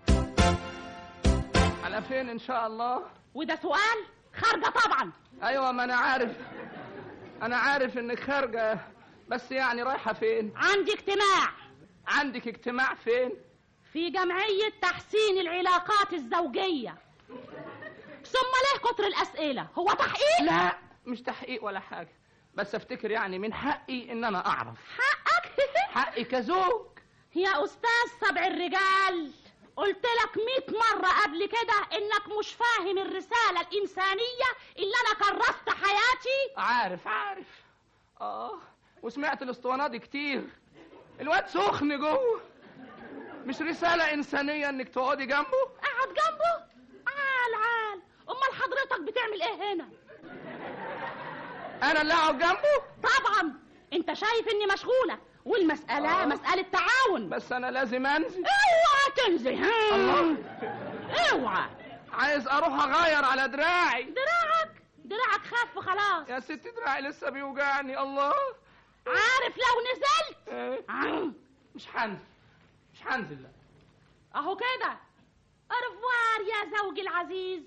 على فين ان شاء الله وده سؤال خارجه طبعا ايوه ما انا عارف انا عارف انك خارجه بس يعني رايحه فين عندي اجتماع عندك اجتماع فين في جمعيه تحسين العلاقات الزوجيه ثم ليه كتر الاسئله هو تحقيق لا مش تحقيق ولا حاجه بس افتكر يعني من حقي ان انا اعرف حقك حقي كزوج يا استاذ سبع الرجال قلت لك مئة مرة قبل كده انك مش فاهم الرسالة الانسانية اللي انا كرست حياتي عارف عارف اه وسمعت الاسطوانات دي كتير الواد سخن جوه مش رسالة إنسانية إنك تقعدي جنبه قاعد جنبه عال عال امال حضرتك بتعمل ايه هنا أنا اللي أقعد جنبه طبعا انت شايف اني مشغولة والمسألة آه. مسألة تعاون بس أنا لازم أنزل اوعى تنزل ها الله اوعى عايز أروح أغير على دراعي دراعك دراعك خف خلاص يا ستي دراعي لسه بيوجعني الله عارف لو نزلت إيه؟ عم. مش هنزل مش هنزل لا اهو كده ارفوار يا زوجي العزيز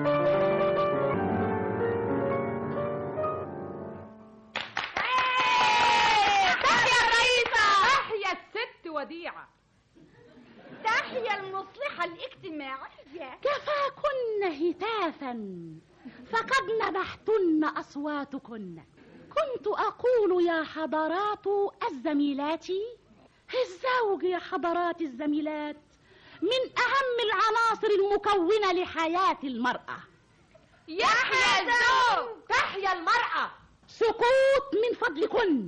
تحيا الرئيسة تحيا الست وديعة تحيا المصلحة الاجتماعية كفاكن هتافا فقد نبحتن أصواتكن كنت أقول يا حضرات الزميلات الزوج يا حضرات الزميلات من أهم العناصر المكونة لحياة المرأة يحيى الزوج تحيا المرأة سكوت من فضلكن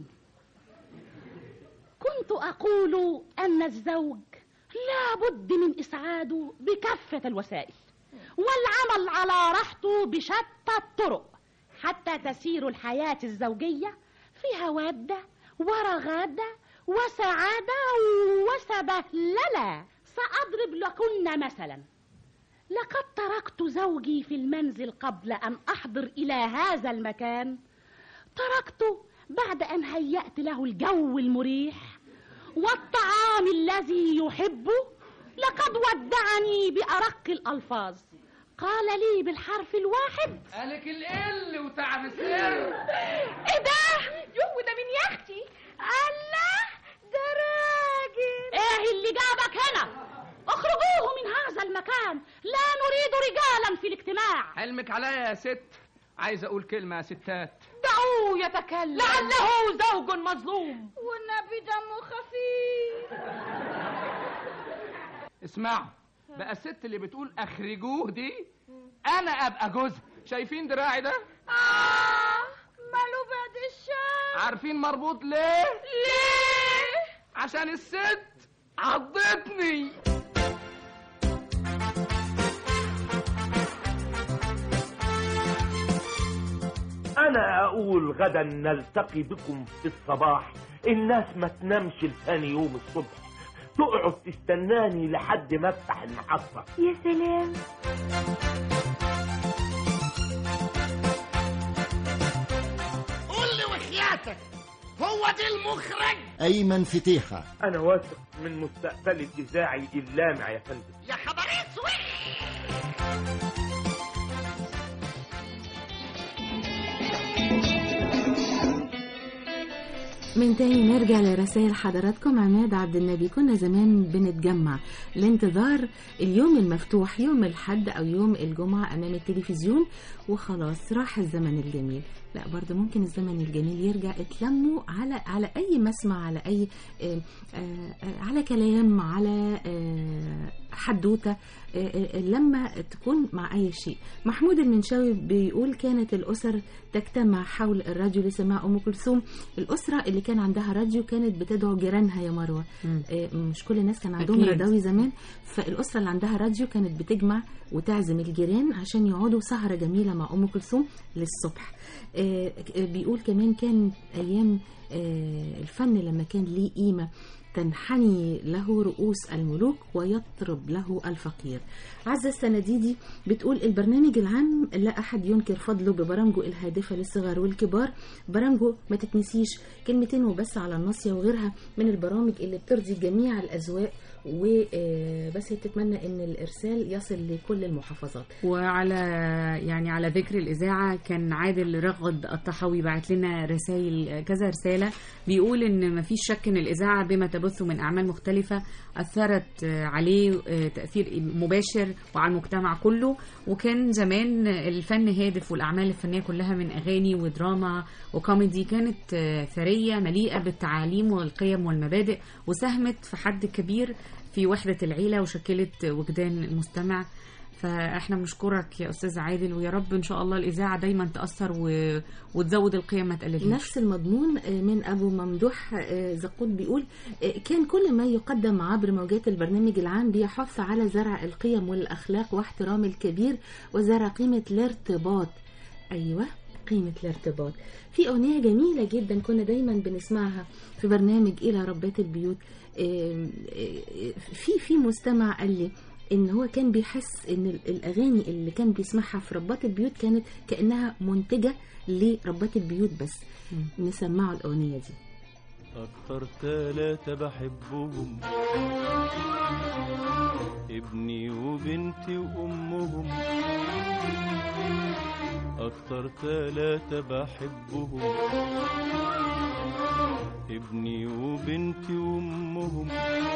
كنت أقول أن الزوج لا بد من إسعاده بكافة الوسائل والعمل على راحته بشتى الطرق حتى تسير الحياة الزوجية فيها ودة ورغدة وسعادة وسبهللة سأضرب لكن مثلا لقد تركت زوجي في المنزل قبل أن أحضر إلى هذا المكان تركته بعد أن هيأت له الجو المريح والطعام الذي يحبه لقد ودعني بأرق الألفاظ قال لي بالحرف الواحد قالك القل وتعب السر ايه ده يو ده من يختي الله ده راجل ايه اللي جابك هنا اخرجوه من هذا المكان لا نريد رجالا في الاجتماع حلمك عليا يا ست عايز اقول كلمة يا ستات دعوه يتكلم لعله زوج مظلوم والنبي دمه خفيف اسمعوا بقى الست اللي بتقول اخرجوه دي انا ابقى جوزها شايفين دراعي ده آه ماله بعد الشر عارفين مربوط ليه ليه عشان الست عضتني انا اقول غدا نلتقي بكم في الصباح الناس ما تنامش لثاني يوم الصبح تقعد تستناني لحد ما افتح المحطة يا سلام قول لي وحياتك هو دي المخرج أيمن فتيحة انا واثق من مستقبل الاذاعي اللامع يا فندم يا خبر اسود من تاني نرجع لرسائل حضراتكم عماد عبد النبي كنا زمان بنتجمع لانتظار اليوم المفتوح يوم الحد أو يوم الجمعة أمام التلفزيون وخلاص راح الزمن الجميل لا برضه ممكن الزمن الجميل يرجع اتلموا على على أي مسمع على أي آه آه على كلام على آه حدوتة لما تكون مع أي شيء محمود المنشاوي بيقول كانت الأسر تجتمع حول الراديو لسماع أم كلثوم الأسرة اللي كان عندها راديو كانت بتدعو جيرانها يا مروة مش كل الناس كان عندهم أكيد. راديوي زمان فالأسرة اللي عندها راديو كانت بتجمع وتعزم الجيران عشان يقعدوا سهرة جميلة مع أم كلثوم للصبح آه، آه، بيقول كمان كان أيام آه، الفن لما كان ليه قيمة تنحني له رؤوس الملوك ويطرب له الفقير عزة السنديدي بتقول البرنامج العام لا أحد ينكر فضله ببرامجه الهادفة للصغار والكبار برامجه ما تتنسيش كلمتين وبس على الناصية وغيرها من البرامج اللي بترضي جميع الأذواق وبس هي تتمنى ان الارسال يصل لكل المحافظات وعلى يعني على ذكر الإذاعة كان عادل رغد الطحاوي بعت لنا رسائل كذا رسالة بيقول إن مفيش شك إن الإذاعة بما تبث من أعمال مختلفة أثرت عليه تأثير مباشر وعلى المجتمع كله وكان زمان الفن هادف والأعمال الفنية كلها من أغاني ودراما وكوميدي كانت ثرية مليئة بالتعاليم والقيم والمبادئ وساهمت في حد كبير في وحدة العيلة وشكلت وجدان المستمع فاحنا بنشكرك يا استاذ عادل ويا رب ان شاء الله الاذاعه دايما تاثر و... وتزود القيم ما تقللهاش نفس المضمون من ابو ممدوح زقود بيقول كان كل ما يقدم عبر موجات البرنامج العام بيحث على زرع القيم والاخلاق واحترام الكبير وزرع قيمه الارتباط ايوه قيمة الارتباط في أغنية جميلة جدا كنا دايما بنسمعها في برنامج إلى ربات البيوت في في مستمع قال لي ان هو كان بيحس ان الاغاني اللي كان بيسمعها في ربات البيوت كانت كانها منتجه لربات البيوت بس نسمعوا الاغنيه دي أكتر تلاتة بحبهم ابني وبنتي وأمهم أكتر تلاتة بحبهم ابني وبنتي وأمهم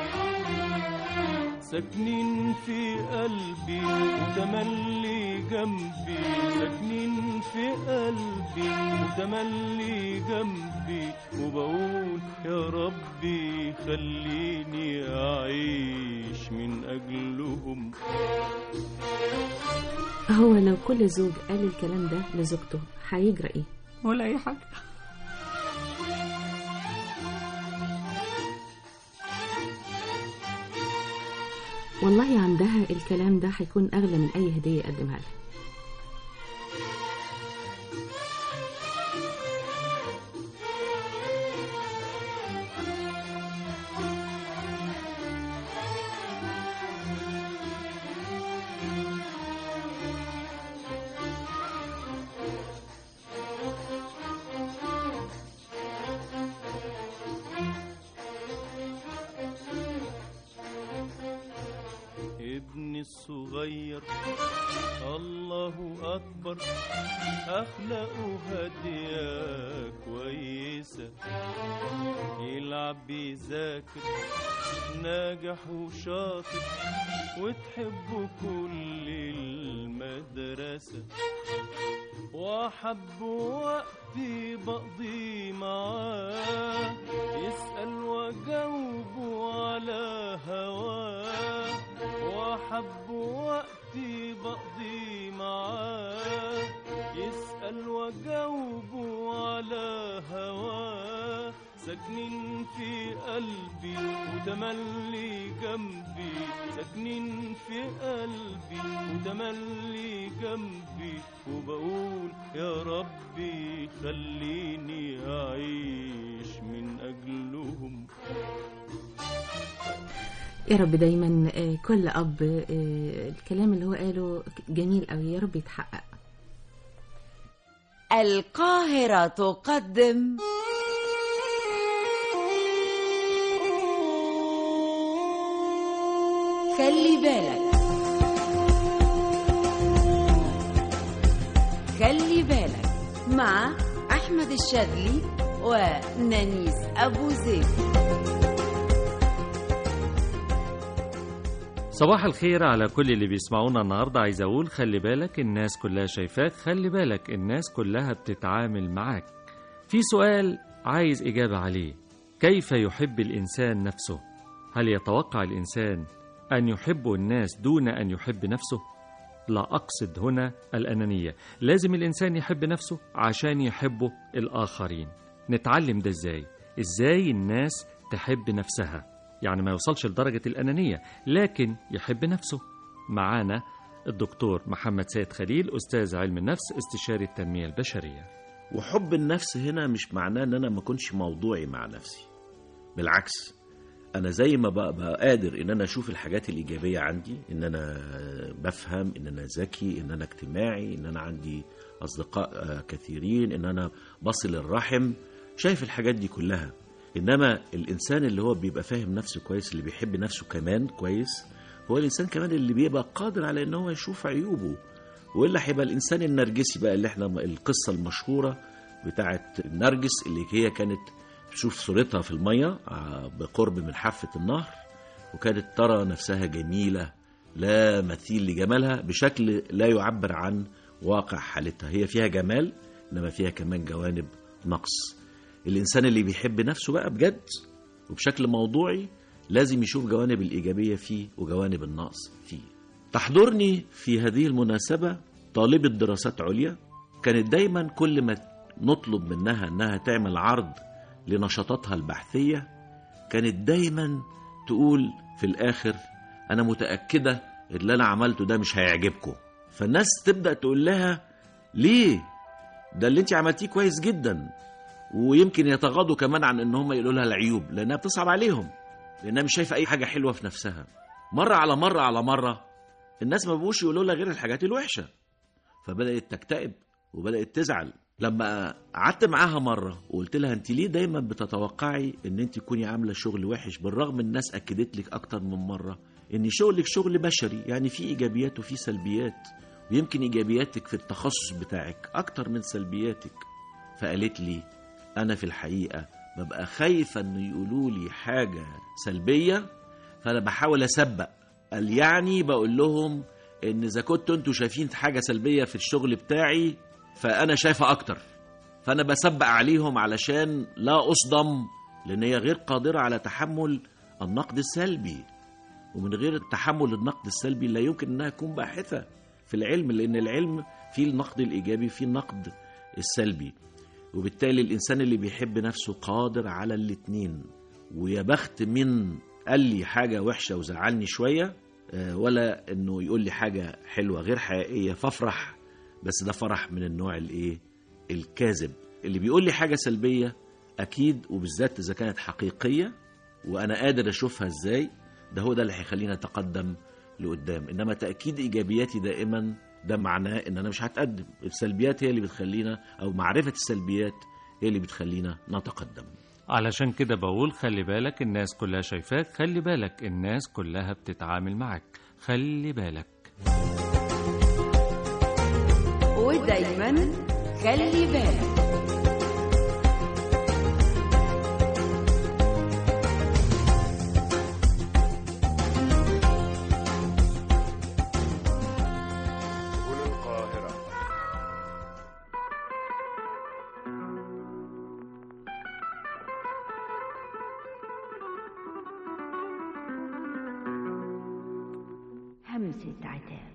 ساكنين في قلبي وتملي جنبي ساكنين في قلبي وتملي جنبي وبقول يا ربي خليني أعيش من أجلهم هو لو كل زوج قال الكلام ده لزوجته هيجرى ايه ولا اي حاجه والله عندها الكلام ده هيكون اغلى من اي هديه يقدمها لها ابني الصغير الله أكبر أخلاقه هادية كويسة يلعب بيذاكر ناجح وشاطر وتحبه كل المدرسة وأحب وقتي بقضي معاه يسأل وأجاوبه على هواه وأحب وقتي بقضي معاه يسأل وأجاوبه على هواه ساكنين في قلبي وتملي جنبي ساكنين في قلبي وتملي جنبي وبقول يا ربي خليني أعيش من أجلهم يا رب دايما آه، كل اب آه، الكلام اللي هو قاله جميل قوي يا رب يتحقق القاهرة تقدم خلي بالك خلي بالك مع أحمد الشاذلي ونانيس أبو زيد صباح الخير على كل اللي بيسمعونا النهاردة عايز أقول خلي بالك الناس كلها شايفاك خلي بالك الناس كلها بتتعامل معاك في سؤال عايز إجابة عليه كيف يحب الإنسان نفسه؟ هل يتوقع الإنسان أن يحب الناس دون أن يحب نفسه؟ لا أقصد هنا الأنانية لازم الإنسان يحب نفسه عشان يحبه الآخرين نتعلم ده إزاي؟ إزاي الناس تحب نفسها يعني ما يوصلش لدرجة الأنانية لكن يحب نفسه معانا الدكتور محمد سيد خليل أستاذ علم النفس استشاري التنمية البشرية وحب النفس هنا مش معناه ان انا ما اكونش موضوعي مع نفسي بالعكس انا زي ما بقى, بقى قادر ان انا اشوف الحاجات الايجابيه عندي ان انا بفهم ان انا ذكي ان انا اجتماعي ان انا عندي اصدقاء آه، كثيرين ان انا بصل الرحم شايف الحاجات دي كلها انما الانسان اللي هو بيبقى فاهم نفسه كويس اللي بيحب نفسه كمان كويس هو الانسان كمان اللي بيبقى قادر على ان هو يشوف عيوبه والا هيبقى الانسان النرجسي بقى اللي احنا القصه المشهوره بتاعت النرجس اللي هي كانت تشوف صورتها في الميه آه، بقرب من حافه النهر وكانت ترى نفسها جميله لا مثيل لجمالها بشكل لا يعبر عن واقع حالتها هي فيها جمال انما فيها كمان جوانب نقص الانسان اللي بيحب نفسه بقى بجد وبشكل موضوعي لازم يشوف جوانب الايجابيه فيه وجوانب النقص فيه تحضرني في هذه المناسبه طالبه دراسات عليا كانت دايما كل ما نطلب منها انها تعمل عرض لنشاطاتها البحثيه كانت دايما تقول في الاخر انا متاكده اللي انا عملته ده مش هيعجبكم فالناس تبدا تقول لها ليه ده اللي انت عملتيه كويس جدا ويمكن يتغاضوا كمان عن ان هم يقولوا لها العيوب لانها بتصعب عليهم لانها مش شايفه اي حاجه حلوه في نفسها مره على مره على مره الناس ما بقوش يقولوا لها غير الحاجات الوحشه فبدات تكتئب وبدات تزعل لما قعدت معاها مره وقلت لها انت ليه دايما بتتوقعي ان انت تكوني عامله شغل وحش بالرغم الناس اكدت لك اكتر من مره ان شغلك شغل بشري يعني في ايجابيات وفي سلبيات ويمكن ايجابياتك في التخصص بتاعك اكتر من سلبياتك فقالت لي انا في الحقيقه ببقى خايفه ان يقولوا لي حاجه سلبيه فانا بحاول اسبق قال يعني بقول لهم ان اذا كنتوا انتوا شايفين حاجه سلبيه في الشغل بتاعي فانا شايفه اكتر فانا بسبق عليهم علشان لا اصدم لان هي غير قادره على تحمل النقد السلبي ومن غير تحمل النقد السلبي لا يمكن انها تكون باحثه في العلم لان العلم فيه النقد الايجابي فيه النقد السلبي وبالتالي الانسان اللي بيحب نفسه قادر على الاتنين ويا بخت من قال لي حاجه وحشه وزعلني شويه آه، ولا انه يقول لي حاجه حلوه غير حقيقيه فافرح بس ده فرح من النوع الايه الكاذب اللي بيقول لي حاجه سلبيه اكيد وبالذات اذا كانت حقيقيه وانا قادر اشوفها ازاي ده هو ده اللي هيخليني اتقدم لقدام انما تاكيد ايجابياتي دائما ده معناه ان انا مش هتقدم السلبيات هي اللي بتخلينا او معرفه السلبيات هي اللي بتخلينا نتقدم علشان كده بقول خلي بالك الناس كلها شايفاك خلي بالك الناس كلها بتتعامل معاك خلي بالك ودايما خلي بالك سبل القاهرة همسة عتاب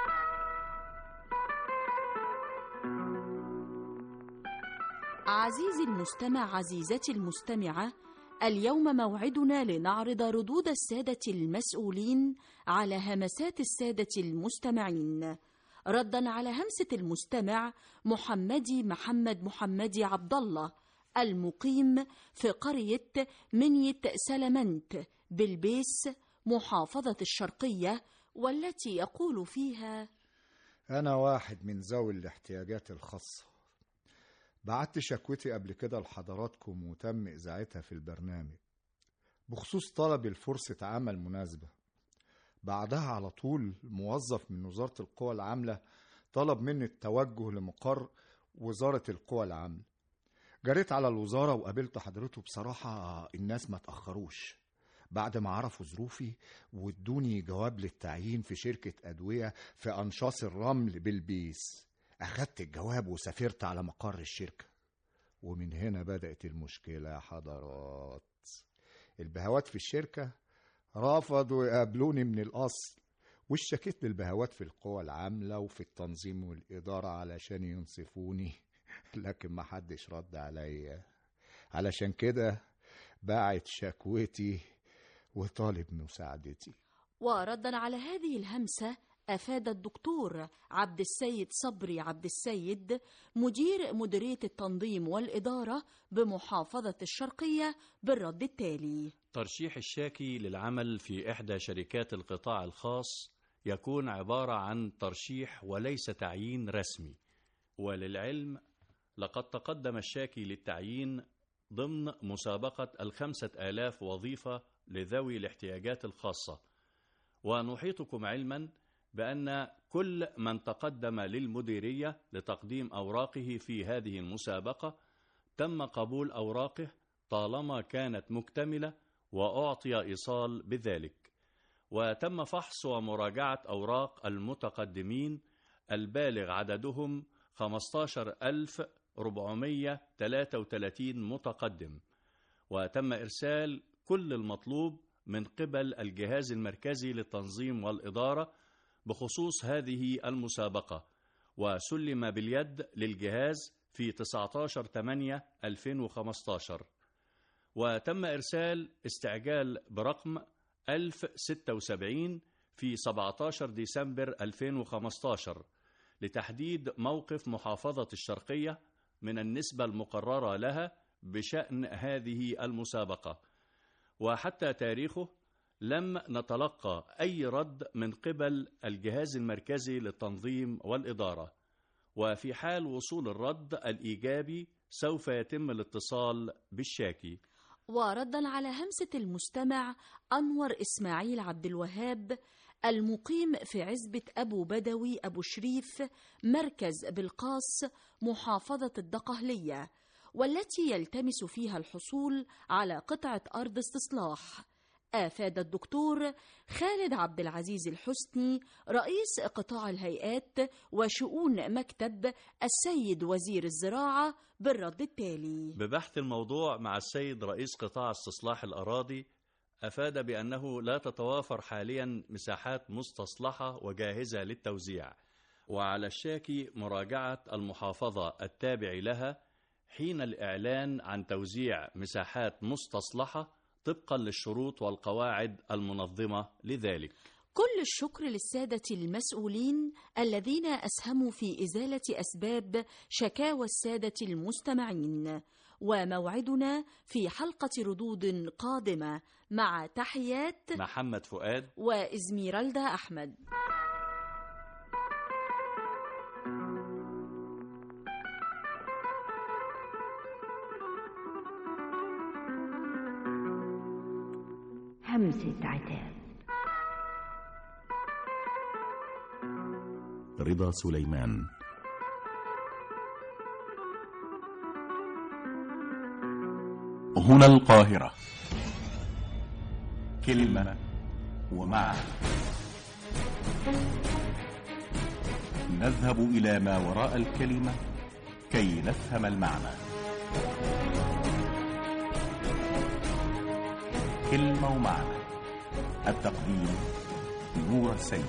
عزيزي المستمع عزيزتي المستمعة اليوم موعدنا لنعرض ردود السادة المسؤولين على همسات السادة المستمعين ردا على همسة المستمع محمدي محمد محمدي عبد الله المقيم في قرية منية سلمنت بالبيس محافظة الشرقية والتي يقول فيها أنا واحد من ذوي الاحتياجات الخاصة بعت شكوتي قبل كده لحضراتكم وتم إذاعتها في البرنامج بخصوص طلبي لفرصة عمل مناسبة بعدها على طول موظف من وزارة القوى العاملة طلب مني التوجه لمقر وزارة القوى العاملة جريت على الوزارة وقابلت حضرته بصراحة الناس ما تأخروش بعد ما عرفوا ظروفي وادوني جواب للتعيين في شركة أدوية في أنشاص الرمل بالبيس أخدت الجواب وسافرت على مقر الشركة ومن هنا بدأت المشكلة يا حضرات البهوات في الشركة رفضوا يقابلوني من الأصل واشتكيت للبهوات في القوى العاملة وفي التنظيم والإدارة علشان ينصفوني لكن محدش رد عليا علشان كده باعت شكوتي وطالب مساعدتي وردا على هذه الهمسة أفاد الدكتور عبد السيد صبري عبد السيد مدير مديرية التنظيم والإدارة بمحافظة الشرقية بالرد التالي ترشيح الشاكي للعمل في إحدى شركات القطاع الخاص يكون عبارة عن ترشيح وليس تعيين رسمي وللعلم لقد تقدم الشاكي للتعيين ضمن مسابقة الخمسة آلاف وظيفة لذوي الاحتياجات الخاصة ونحيطكم علما بأن كل من تقدم للمديرية لتقديم أوراقه في هذه المسابقة تم قبول أوراقه طالما كانت مكتملة وأعطي إيصال بذلك وتم فحص ومراجعة أوراق المتقدمين البالغ عددهم 15433 متقدم وتم إرسال كل المطلوب من قبل الجهاز المركزي للتنظيم والإدارة بخصوص هذه المسابقة وسلم باليد للجهاز في 19 8 2015 وتم إرسال استعجال برقم 1076 في 17 ديسمبر 2015 لتحديد موقف محافظة الشرقية من النسبة المقررة لها بشأن هذه المسابقة وحتى تاريخه لم نتلقى أي رد من قبل الجهاز المركزي للتنظيم والإدارة وفي حال وصول الرد الإيجابي سوف يتم الاتصال بالشاكي وردا على همسة المستمع أنور إسماعيل عبد الوهاب المقيم في عزبة أبو بدوي أبو شريف مركز بالقاص محافظة الدقهلية والتي يلتمس فيها الحصول على قطعة أرض استصلاح آفاد الدكتور خالد عبد العزيز الحسني رئيس قطاع الهيئات وشؤون مكتب السيد وزير الزراعة بالرد التالي ببحث الموضوع مع السيد رئيس قطاع استصلاح الأراضي أفاد بأنه لا تتوافر حاليا مساحات مستصلحة وجاهزة للتوزيع وعلى الشاكي مراجعة المحافظة التابع لها حين الإعلان عن توزيع مساحات مستصلحة طبقا للشروط والقواعد المنظمة لذلك كل الشكر للسادة المسؤولين الذين أسهموا في إزالة أسباب شكاوى السادة المستمعين وموعدنا في حلقة ردود قادمة مع تحيات محمد فؤاد وإزميرالدا أحمد همسة عتاب رضا سليمان هنا القاهرة كلمة ومعنى نذهب إلى ما وراء الكلمة كي نفهم المعنى كلمة ومعنى التقديم نور السيد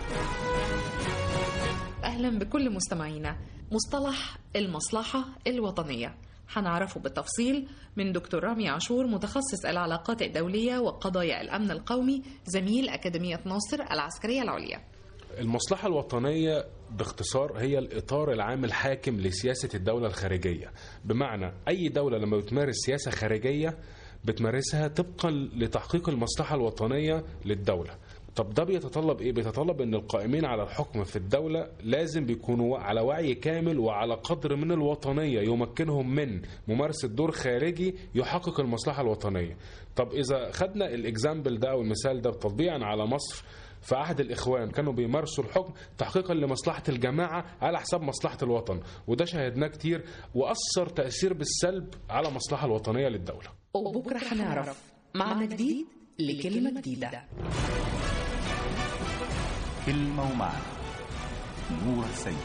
أهلا بكل مستمعينا مصطلح المصلحة الوطنية هنعرفه بالتفصيل من دكتور رامي عاشور متخصص العلاقات الدولية وقضايا الأمن القومي زميل أكاديمية ناصر العسكرية العليا المصلحة الوطنية باختصار هي الإطار العام الحاكم لسياسة الدولة الخارجية بمعنى أي دولة لما بتمارس سياسة خارجية بتمارسها طبقا لتحقيق المصلحة الوطنية للدولة طب ده بيتطلب ايه بيتطلب ان القائمين على الحكم في الدولة لازم بيكونوا على وعي كامل وعلى قدر من الوطنية يمكنهم من ممارسة دور خارجي يحقق المصلحة الوطنية طب اذا خدنا الاكزامبل ده او المثال ده تطبيقا على مصر في عهد الإخوان كانوا بيمارسوا الحكم تحقيقا لمصلحة الجماعة على حساب مصلحة الوطن وده شاهدناه كتير وأثر تأثير بالسلب على المصلحة الوطنية للدولة وبكرة هنعرف معنى جديد لكلمة جديدة كلمة ومعنى نور السيد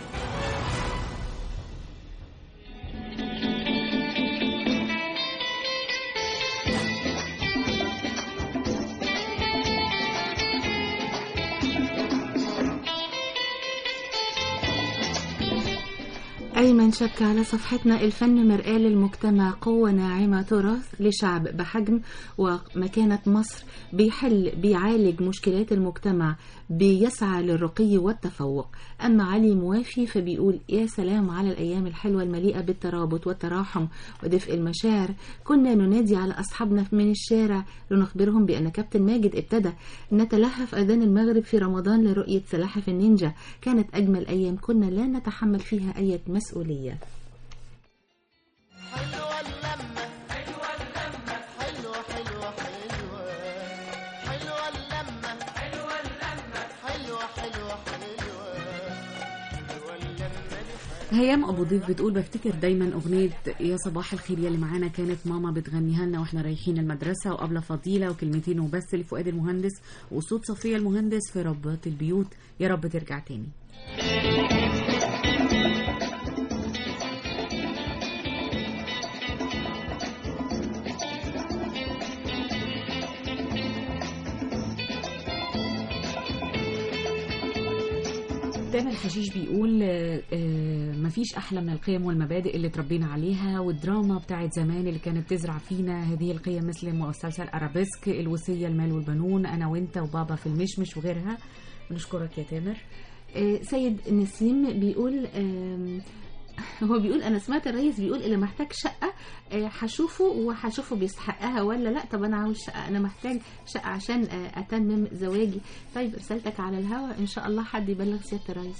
أيمن شك على صفحتنا الفن مرآة للمجتمع قوة ناعمة تراث لشعب بحجم ومكانة مصر بيحل بيعالج مشكلات المجتمع بيسعى للرقي والتفوق أما علي موافي فبيقول يا سلام على الأيام الحلوة المليئة بالترابط والتراحم ودفء المشاعر كنا ننادي على أصحابنا من الشارع لنخبرهم بأن كابتن ماجد ابتدى نتلهف أذان المغرب في رمضان لرؤية سلاحف النينجا كانت أجمل أيام كنا لا نتحمل فيها أي مسؤولية حلوة اللمة حلوة اللمة حلوة حلوة حلوة حلوة اللمة حلوة اللمة حلوة حلوة حلوة حلوة اللمة دي هيام ابو ضيف بتقول بفتكر دايما اغنيه يا صباح الخير يا اللي معانا كانت ماما بتغنيها لنا واحنا رايحين المدرسه وقبل فضيله وكلمتين وبس لفؤاد المهندس وصوت صفيه المهندس في ربات البيوت يا رب ترجع تاني تامر الحشيش بيقول آه، آه، مفيش احلى من القيم والمبادئ اللي تربينا عليها والدراما بتاعت زمان اللي كانت تزرع فينا هذه القيم مثل مسلسل ارابيسك الوصيه المال والبنون انا وانت وبابا في المشمش وغيرها بنشكرك يا تامر آه، سيد نسيم بيقول آم، هو بيقول انا سمعت الرئيس بيقول اللي محتاج شقه آه، هشوفه وهشوفه بيستحقها ولا لا طب انا عاوز شقه انا محتاج شقه عشان آه، اتمم زواجي طيب رسالتك على الهوا ان شاء الله حد يبلغ سياده الرئيس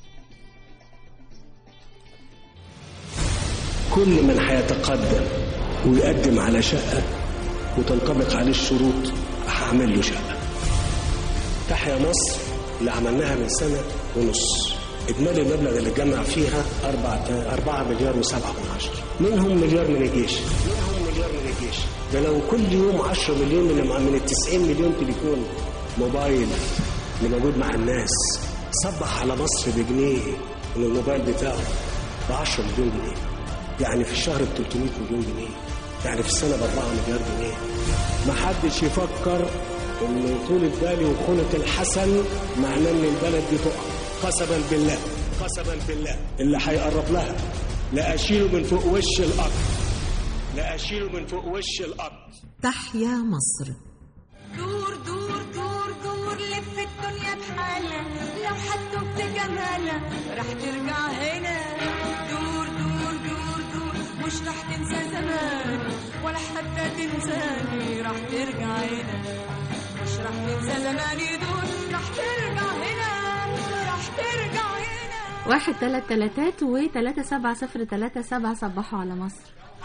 كل من هيتقدم ويقدم على شقة وتنطبق عليه الشروط هعمل له شقة تحيا مصر اللي عملناها من سنة ونص إجمالي المبلغ اللي جمع فيها أربعة أربعة مليار وسبعة من عشرة منهم مليار من الجيش منهم مليار من الجيش ده لو كل يوم 10 مليون من من ال 90 مليون تليفون موبايل اللي موجود مع الناس صبح على مصر بجنيه من الموبايل بتاعه ب 10 مليون جنيه يعني في الشهر ب 300 مليون جنيه يعني في السنه ب 4 مليار جنيه ما حدش يفكر ان طولة بالي وخلق الحسن معناه ان البلد دي تقع قسما بالله قسما بالله اللي هيقرب لها لا اشيله من فوق وش الارض لا اشيله من فوق وش الارض تحيا مصر دور دور دور دور لف الدنيا بحالها لو حتى في جمالها راح ترجع هنا دور دور دور دور مش راح تنسى زمان ولا حتى تنساني راح ترجع هنا مش راح تنسى زماني دور راح ترجع هنا راح ترجع هنا واحد تلات تلاتات وتلاتة سبعة صفر تلاتة سبعة صبحوا على مصر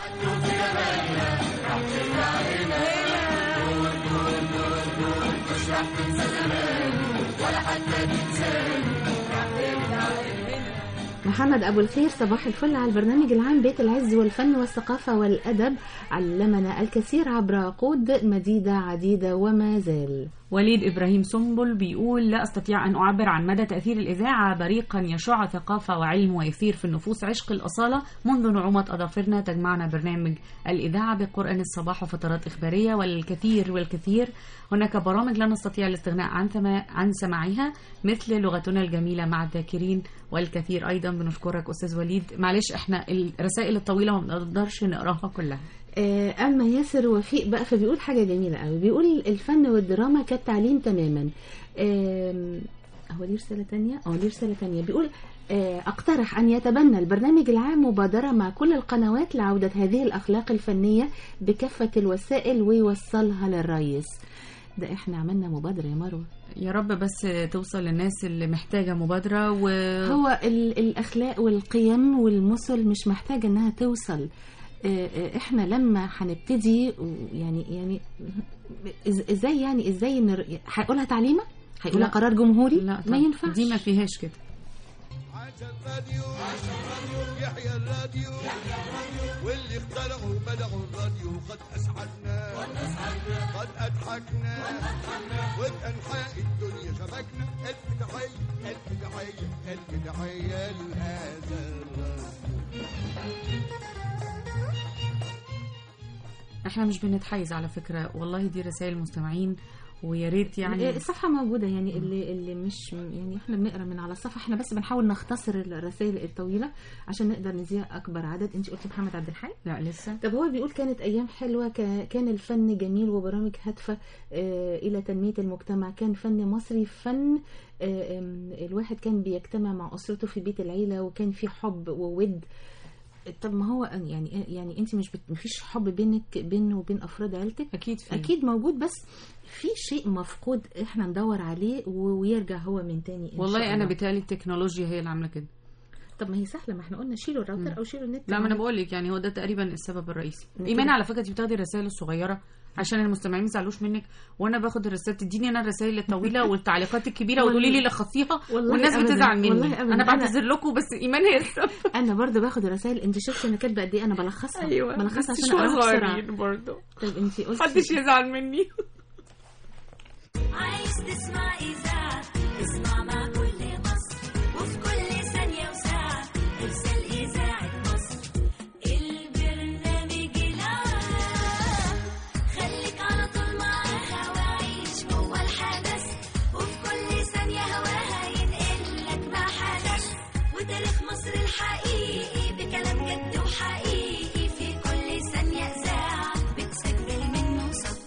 محمد أبو الخير صباح الفل على البرنامج العام بيت العز والفن والثقافة والأدب علمنا الكثير عبر عقود مديدة عديدة وما زال وليد إبراهيم سنبل بيقول لا أستطيع أن أعبر عن مدى تأثير الإذاعة بريقا يشع ثقافة وعلم ويثير في النفوس عشق الأصالة منذ نعومة أظافرنا تجمعنا برنامج الإذاعة بقرآن الصباح وفترات إخبارية والكثير والكثير هناك برامج لا نستطيع الاستغناء عن ثما- عن سماعها مثل لغتنا الجميلة مع الذاكرين والكثير أيضا بنشكرك أستاذ وليد معلش إحنا الرسائل الطويلة ما بنقدرش نقراها كلها آه، أما ياسر وفيق بقى فبيقول حاجة جميلة قوي بيقول الفن والدراما كالتعليم تماما آم، هو ليه رسالة تانية؟ اه ليه رسالة تانية بيقول آه، أقترح أن يتبنى البرنامج العام مبادرة مع كل القنوات لعودة هذه الأخلاق الفنية بكافة الوسائل ويوصلها للرئيس ده احنا عملنا مبادرة يا مروة يا رب بس توصل للناس اللي محتاجة مبادرة و... هو ال- الأخلاق والقيم والمثل مش محتاجة إنها توصل آه، آه، احنا لما هنبتدي و- يعني يعني إز- ازاي يعني ازاي نر... هيقولها تعليمه هيقولها لا. قرار جمهوري لا ما طبعا. ينفعش دي ما فيهاش كده يحيى الراديو واللي اخترعوا بدعوا الراديو قد اسعدنا قد اضحكنا وبانحاء الدنيا شبكنا الف تحيه الف تحيه الف تحيه لهذا الراديو احنا مش بنتحيز على فكره والله دي رسائل مستمعين ويا ريت يعني الصفحة موجودة يعني اللي اللي مش يعني احنا بنقرا من على الصفحة احنا بس بنحاول نختصر الرسائل الطويلة عشان نقدر نذيع أكبر عدد انت قلتي محمد عبد الحي؟ لا لسه طب هو بيقول كانت أيام حلوة كا- كان الفن جميل وبرامج هادفة آه، إلى تنمية المجتمع كان فن مصري فن آه، آم، الواحد كان بيجتمع مع أسرته في بيت العيلة وكان في حب وود طب ما هو يعني يعني انت مش بت... مفيش حب بينك بين وبين افراد عيلتك اكيد في اكيد موجود بس في شيء مفقود احنا ندور عليه و- ويرجع هو من تاني إن شاء والله انا الله. بيتهيألي التكنولوجيا هي اللي عامله كده طب ما هي سهله ما احنا قلنا شيلوا الراوتر او شيلوا النت لا ما انا بقول لك يعني هو ده تقريبا السبب الرئيسي كده. ايمان على فكره انت بتاخدي الرسائل الصغيره عشان المستمعين ما يزعلوش منك وانا باخد الرسائل تديني انا الرسائل الطويله والتعليقات الكبيره وتقولي لي لخصيها والله والناس أبداً. بتزعل مني والله أبداً. انا أنا- بعتذر لكم بس ايمان هي السبب انا برضه باخد رسائل انت شفتي انا كاتبه قد ايه انا بلخصها ايوه بلخصها بس عشان شويه اقراها بسرعه صغيرين برضه طب انت قلتي محدش يزعل مني عايز تسمع إذاعة اسمع مع كل مصر وفي كل ثانية وساعة ارسل إذاعة مصر البرنامج العام خليك على طول معاها وعيش جوه الحدث وفي كل ثانية هواها ينقل لك ما حدث وتاريخ مصر الحقيقي بكلام جد وحقيقي في كل ثانية إذاعة بتسجل منه سطر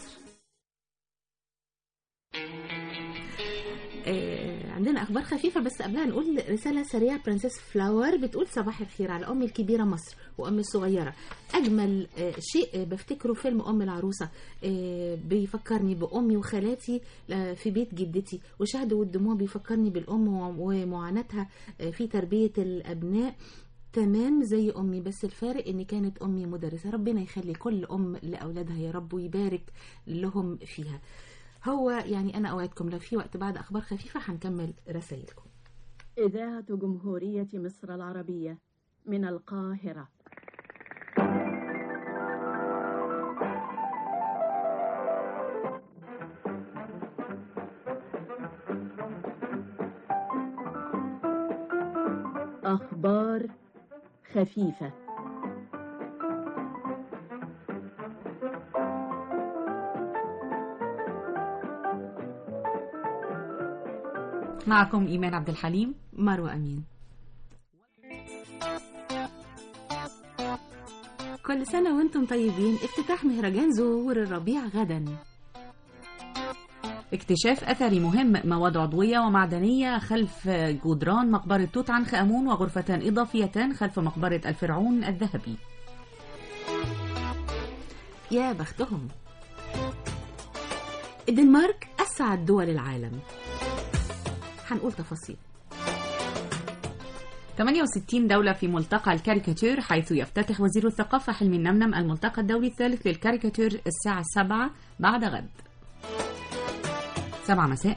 آه، عندنا اخبار خفيفه بس قبلها نقول رساله سريعه برنسس فلاور بتقول صباح الخير على امي الكبيره مصر وامي الصغيره اجمل آه، شيء آه، بفتكره فيلم ام العروسه آه، بيفكرني بامي وخالاتي آه، في بيت جدتي وشهد والدموع بيفكرني بالام وع- ومعاناتها آه، في تربيه الابناء تمام زي امي بس الفارق ان كانت امي مدرسه ربنا يخلي كل ام لاولادها يا رب ويبارك لهم فيها هو يعني أنا أوعدكم لو في وقت بعد أخبار خفيفة هنكمل رسائلكم إذاعة جمهورية مصر العربية من القاهرة أخبار خفيفة معكم ايمان عبد الحليم مروة أمين كل سنة وانتم طيبين افتتاح مهرجان زهور الربيع غدا اكتشاف أثري مهم مواد عضوية ومعدنية خلف جدران مقبرة توت عنخ آمون وغرفتان إضافيتان خلف مقبرة الفرعون الذهبي يا بختهم الدنمارك أسعد دول العالم هنقول تفاصيل 68 دولة في ملتقى الكاريكاتير حيث يفتتح وزير الثقافة حلمي النمنم الملتقى الدولي الثالث للكاريكاتير الساعة 7 بعد غد 7 مساء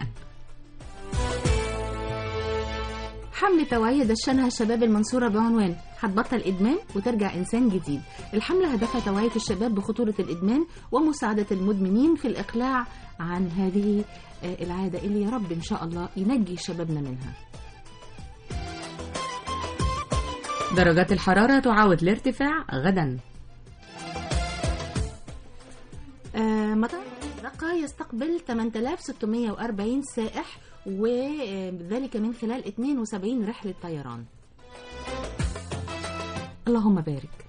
حملة توعية دشنها شباب المنصورة بعنوان هتبطل إدمان وترجع إنسان جديد الحملة هدفها توعية الشباب بخطورة الإدمان ومساعدة المدمنين في الإقلاع عن هذه آه، العادة اللي يا رب إن شاء الله ينجي شبابنا منها درجات الحرارة تعاود الارتفاع غدا آه، مطار الزقة يستقبل 8640 سائح وذلك من خلال 72 رحلة طيران اللهم بارك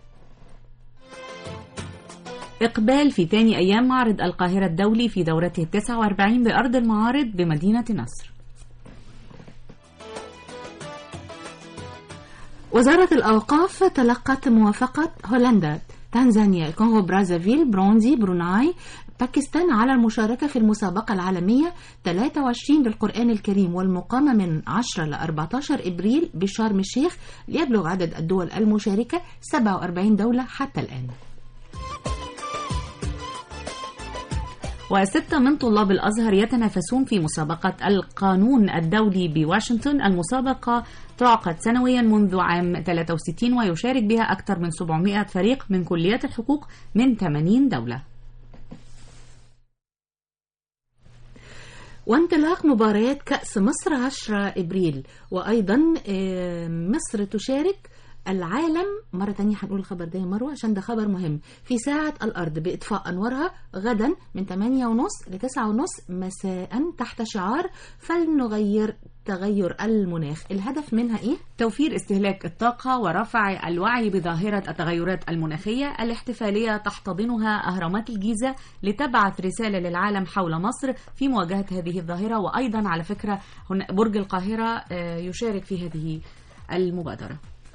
إقبال في ثاني أيام معرض القاهرة الدولي في دورته 49 بأرض المعارض بمدينة نصر وزارة الأوقاف تلقت موافقة هولندا تنزانيا الكونغو برازافيل بروندي بروناي باكستان على المشاركة في المسابقة العالمية 23 للقرآن الكريم والمقامة من 10 ل 14 إبريل بشرم الشيخ ليبلغ عدد الدول المشاركة 47 دولة حتى الآن وستة من طلاب الأزهر يتنافسون في مسابقة القانون الدولي بواشنطن المسابقة تعقد سنويا منذ عام 63 ويشارك بها أكثر من 700 فريق من كليات الحقوق من 80 دولة وانطلاق مباريات كأس مصر 10 إبريل وأيضا آه، مصر تشارك العالم مرة تانية هنقول الخبر ده يا مروة عشان ده خبر مهم في ساعة الأرض بإطفاء أنوارها غدا من 8 ونص ل 9 ونص مساء تحت شعار فلنغير تغير المناخ الهدف منها إيه؟ توفير استهلاك الطاقة ورفع الوعي بظاهرة التغيرات المناخية الاحتفالية تحتضنها أهرامات الجيزة لتبعث رسالة للعالم حول مصر في مواجهة هذه الظاهرة وأيضا على فكرة هنا برج القاهرة آه، يشارك في هذه المبادرة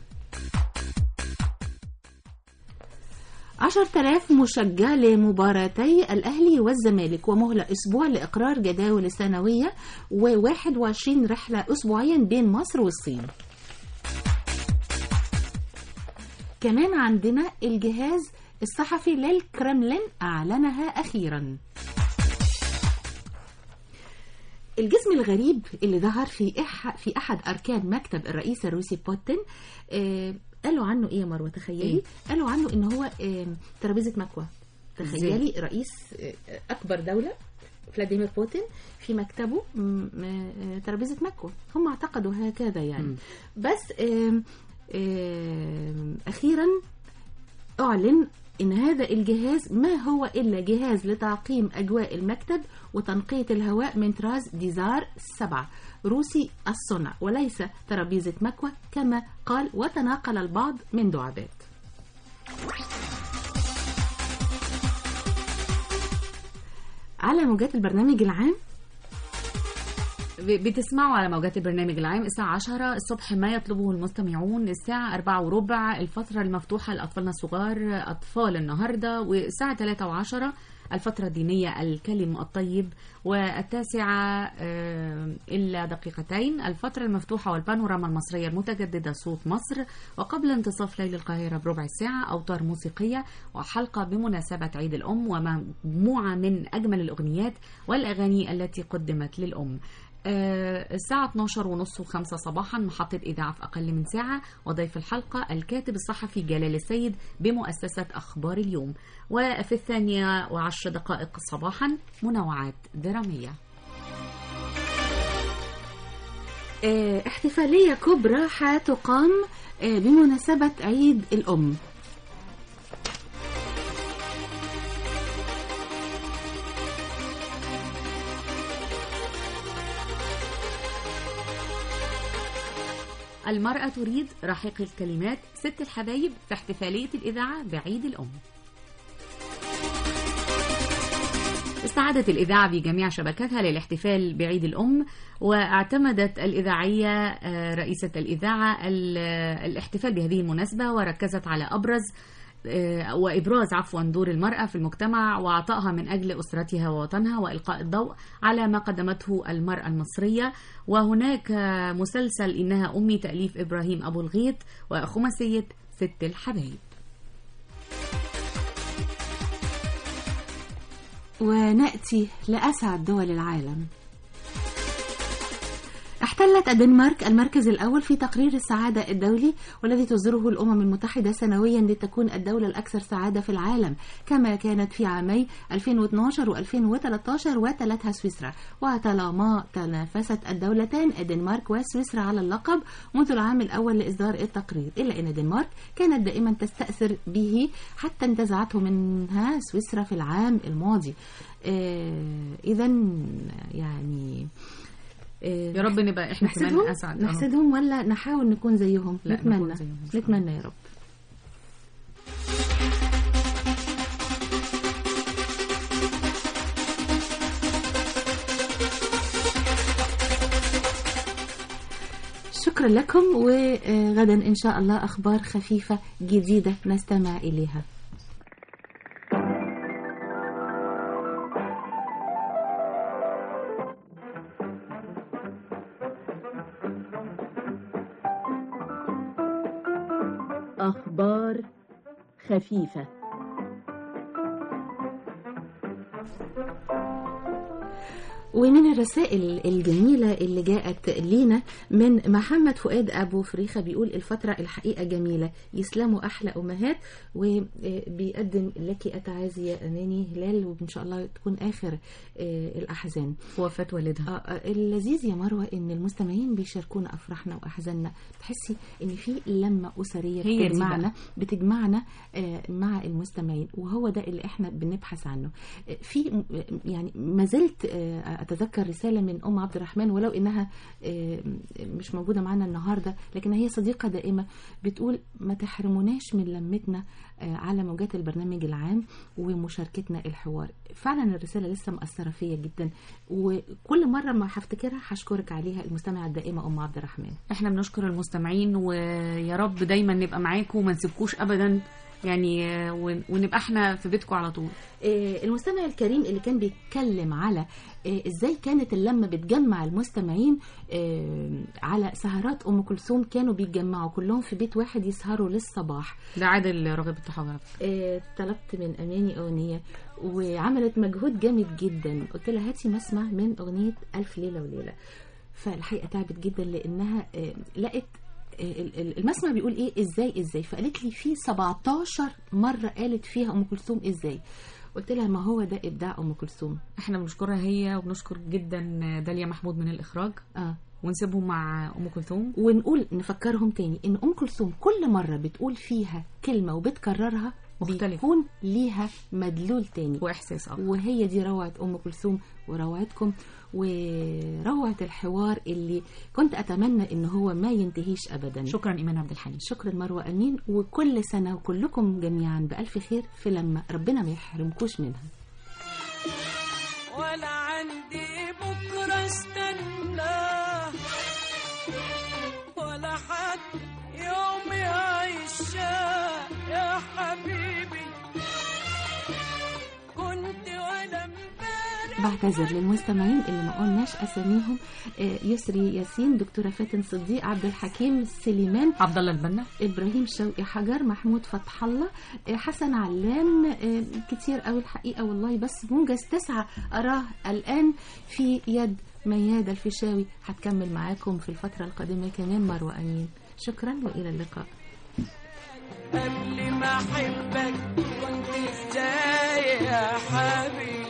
عشر تلاف مشجع لمباراتي الأهلي والزمالك ومهلة أسبوع لإقرار جداول السنوية وواحد وعشرين رحلة أسبوعيا بين مصر والصين كمان عندنا الجهاز الصحفي للكرملين أعلنها أخيرا الجسم الغريب اللي ظهر في إح في أحد أركان مكتب الرئيس الروسي بوتين آه قالوا عنه إيه يا مروة تخيلي إيه؟ قالوا عنه إن هو آه ترابيزة مكوى تخيلي إزاي؟ رئيس آه، أكبر دولة فلاديمير بوتين في مكتبه م- آه، ترابيزة مكوى هم اعتقدوا هكذا يعني مم. بس آم، آم، أخيرا أعلن إن هذا الجهاز ما هو إلا جهاز لتعقيم أجواء المكتب وتنقية الهواء من طراز ديزار سبعة روسي الصنع وليس ترابيزة مكوى كما قال وتناقل البعض من دعابات على موجات البرنامج العام ب- بتسمعوا على موجات البرنامج العام الساعة 10 الصبح ما يطلبه المستمعون الساعة 4 وربع الفترة المفتوحة لأطفالنا الصغار أطفال النهاردة والساعة 3 وعشرة الفترة الدينية الكلم الطيب والتاسعة آه، إلا دقيقتين الفترة المفتوحة والبانوراما المصرية المتجددة صوت مصر وقبل انتصاف ليل القاهرة بربع ساعة أوتار موسيقية وحلقة بمناسبة عيد الأم ومجموعة من أجمل الأغنيات والأغاني التي قدمت للأم آه، الساعة 12 ونص وخمسة صباحا محطة إذاعة في أقل من ساعة وضيف الحلقة الكاتب الصحفي جلال السيد بمؤسسة أخبار اليوم وفي الثانية وعشر دقائق صباحا منوعات درامية آه، احتفالية كبرى هتقام آه، بمناسبة عيد الأم المرأة تريد رحيق الكلمات ست الحبايب في احتفالية الإذاعة بعيد الأم استعادت الإذاعة بجميع شبكاتها للاحتفال بعيد الأم واعتمدت الإذاعية آه، رئيسة الإذاعة ال- الاحتفال بهذه المناسبة وركزت على أبرز آه، وإبراز عفوا دور المرأة في المجتمع وعطائها من أجل أسرتها ووطنها وإلقاء الضوء على ما قدمته المرأة المصرية وهناك آه، مسلسل إنها أمي تأليف إبراهيم أبو الغيط وخماسية ست الحبايب ونأتي لأسعد دول العالم احتلت الدنمارك المركز الأول في تقرير السعادة الدولي والذي تصدره الأمم المتحدة سنويا لتكون الدولة الأكثر سعادة في العالم كما كانت في عامي 2012 و2013 وتلتها سويسرا وطالما تنافست الدولتان الدنمارك وسويسرا على اللقب منذ العام الأول لإصدار التقرير إلا أن الدنمارك كانت دائما تستأثر به حتى انتزعته منها سويسرا في العام الماضي إذا يعني يا رب نبقى احنا كمان نحسدهم اسعد آه. نحسدهم ولا نحاول نكون زيهم لا، نتمنى نكون زيهم إن شاء نتمنى يا رب شكرا لكم وغدا إن شاء الله أخبار خفيفة جديدة نستمع إليها أخبار خفيفة ومن الرسائل الجميلة اللي جاءت لينا من محمد فؤاد أبو فريخة بيقول الفترة الحقيقة جميلة يسلموا أحلى أمهات وبيقدم لك أتعازي يا أماني هلال وإن شاء الله تكون آخر آه، الأحزان وفاة والدها آه، آه، اللذيذ يا مروة إن المستمعين بيشاركونا أفراحنا وأحزاننا تحسي إن في لمة أسرية هي دي بتجمعنا بقى. بتجمعنا آه، مع المستمعين وهو ده اللي احنا بنبحث عنه آه، في م- يعني ما زلت آه، اتذكر رساله من ام عبد الرحمن ولو انها آه، مش موجوده معانا النهارده لكن هي صديقه دائمه بتقول ما تحرموناش من لمتنا آه، على موجات البرنامج العام ومشاركتنا الحوار فعلا الرساله لسه مأثره فيا جدا وكل مره ما هفتكرها هشكرك عليها المستمعه الدائمه ام عبد الرحمن احنا بنشكر المستمعين ويا رب دايما نبقى معاكم وما نسيبكوش ابدا يعني آه، ون- ونبقى احنا في بيتكم على طول آه، المستمع الكريم اللي كان بيتكلم على آه، ازاي كانت اللمه بتجمع المستمعين آه، على سهرات ام كلثوم كانوا بيتجمعوا كلهم في بيت واحد يسهروا للصباح ده عادل راغب الطحاوي آه، طلبت من اماني اغنيه وعملت مجهود جامد جدا قلت لها هاتي مسمع من اغنيه الف ليله وليله فالحقيقه تعبت جدا لانها آه، لقت آه، ال- ال- المسمع بيقول ايه ازاي ازاي فقالت لي في 17 مره قالت فيها ام كلثوم ازاي قلت لها ما هو ده ابداع ام كلثوم احنا بنشكرها هي وبنشكر جدا داليا محمود من الاخراج اه ونسيبهم مع ام كلثوم ونقول نفكرهم تاني ان ام كلثوم كل مره بتقول فيها كلمه وبتكررها مختلف. بيكون ليها مدلول تاني واحساس اكتر وهي دي روعه ام كلثوم وروعتكم وروعه الحوار اللي كنت اتمنى ان هو ما ينتهيش ابدا شكرا ايمان عبد الحليم شكرا مروه امين وكل سنه وكلكم جميعا بالف خير في لما ربنا ما يحرمكوش منها ولا عندي بكرة استناه ولا حد يوم يعيشاه يا حبيبي كنت ولا امبارح بعتذر للمستمعين اللي ما قلناش اساميهم آه، يسري ياسين دكتوره فاتن صديق عبد الحكيم سليمان عبد الله البنا ابراهيم شوقي حجر محمود فتح الله آه، حسن علام آه، كتير قوي الحقيقه والله بس موجز تسعه اراه الان في يد ميادة الفيشاوي هتكمل معاكم في الفتره القادمه كمان مروه امين شكرا والى اللقاء قبل ما احبك كنت ازاي يا حبيبي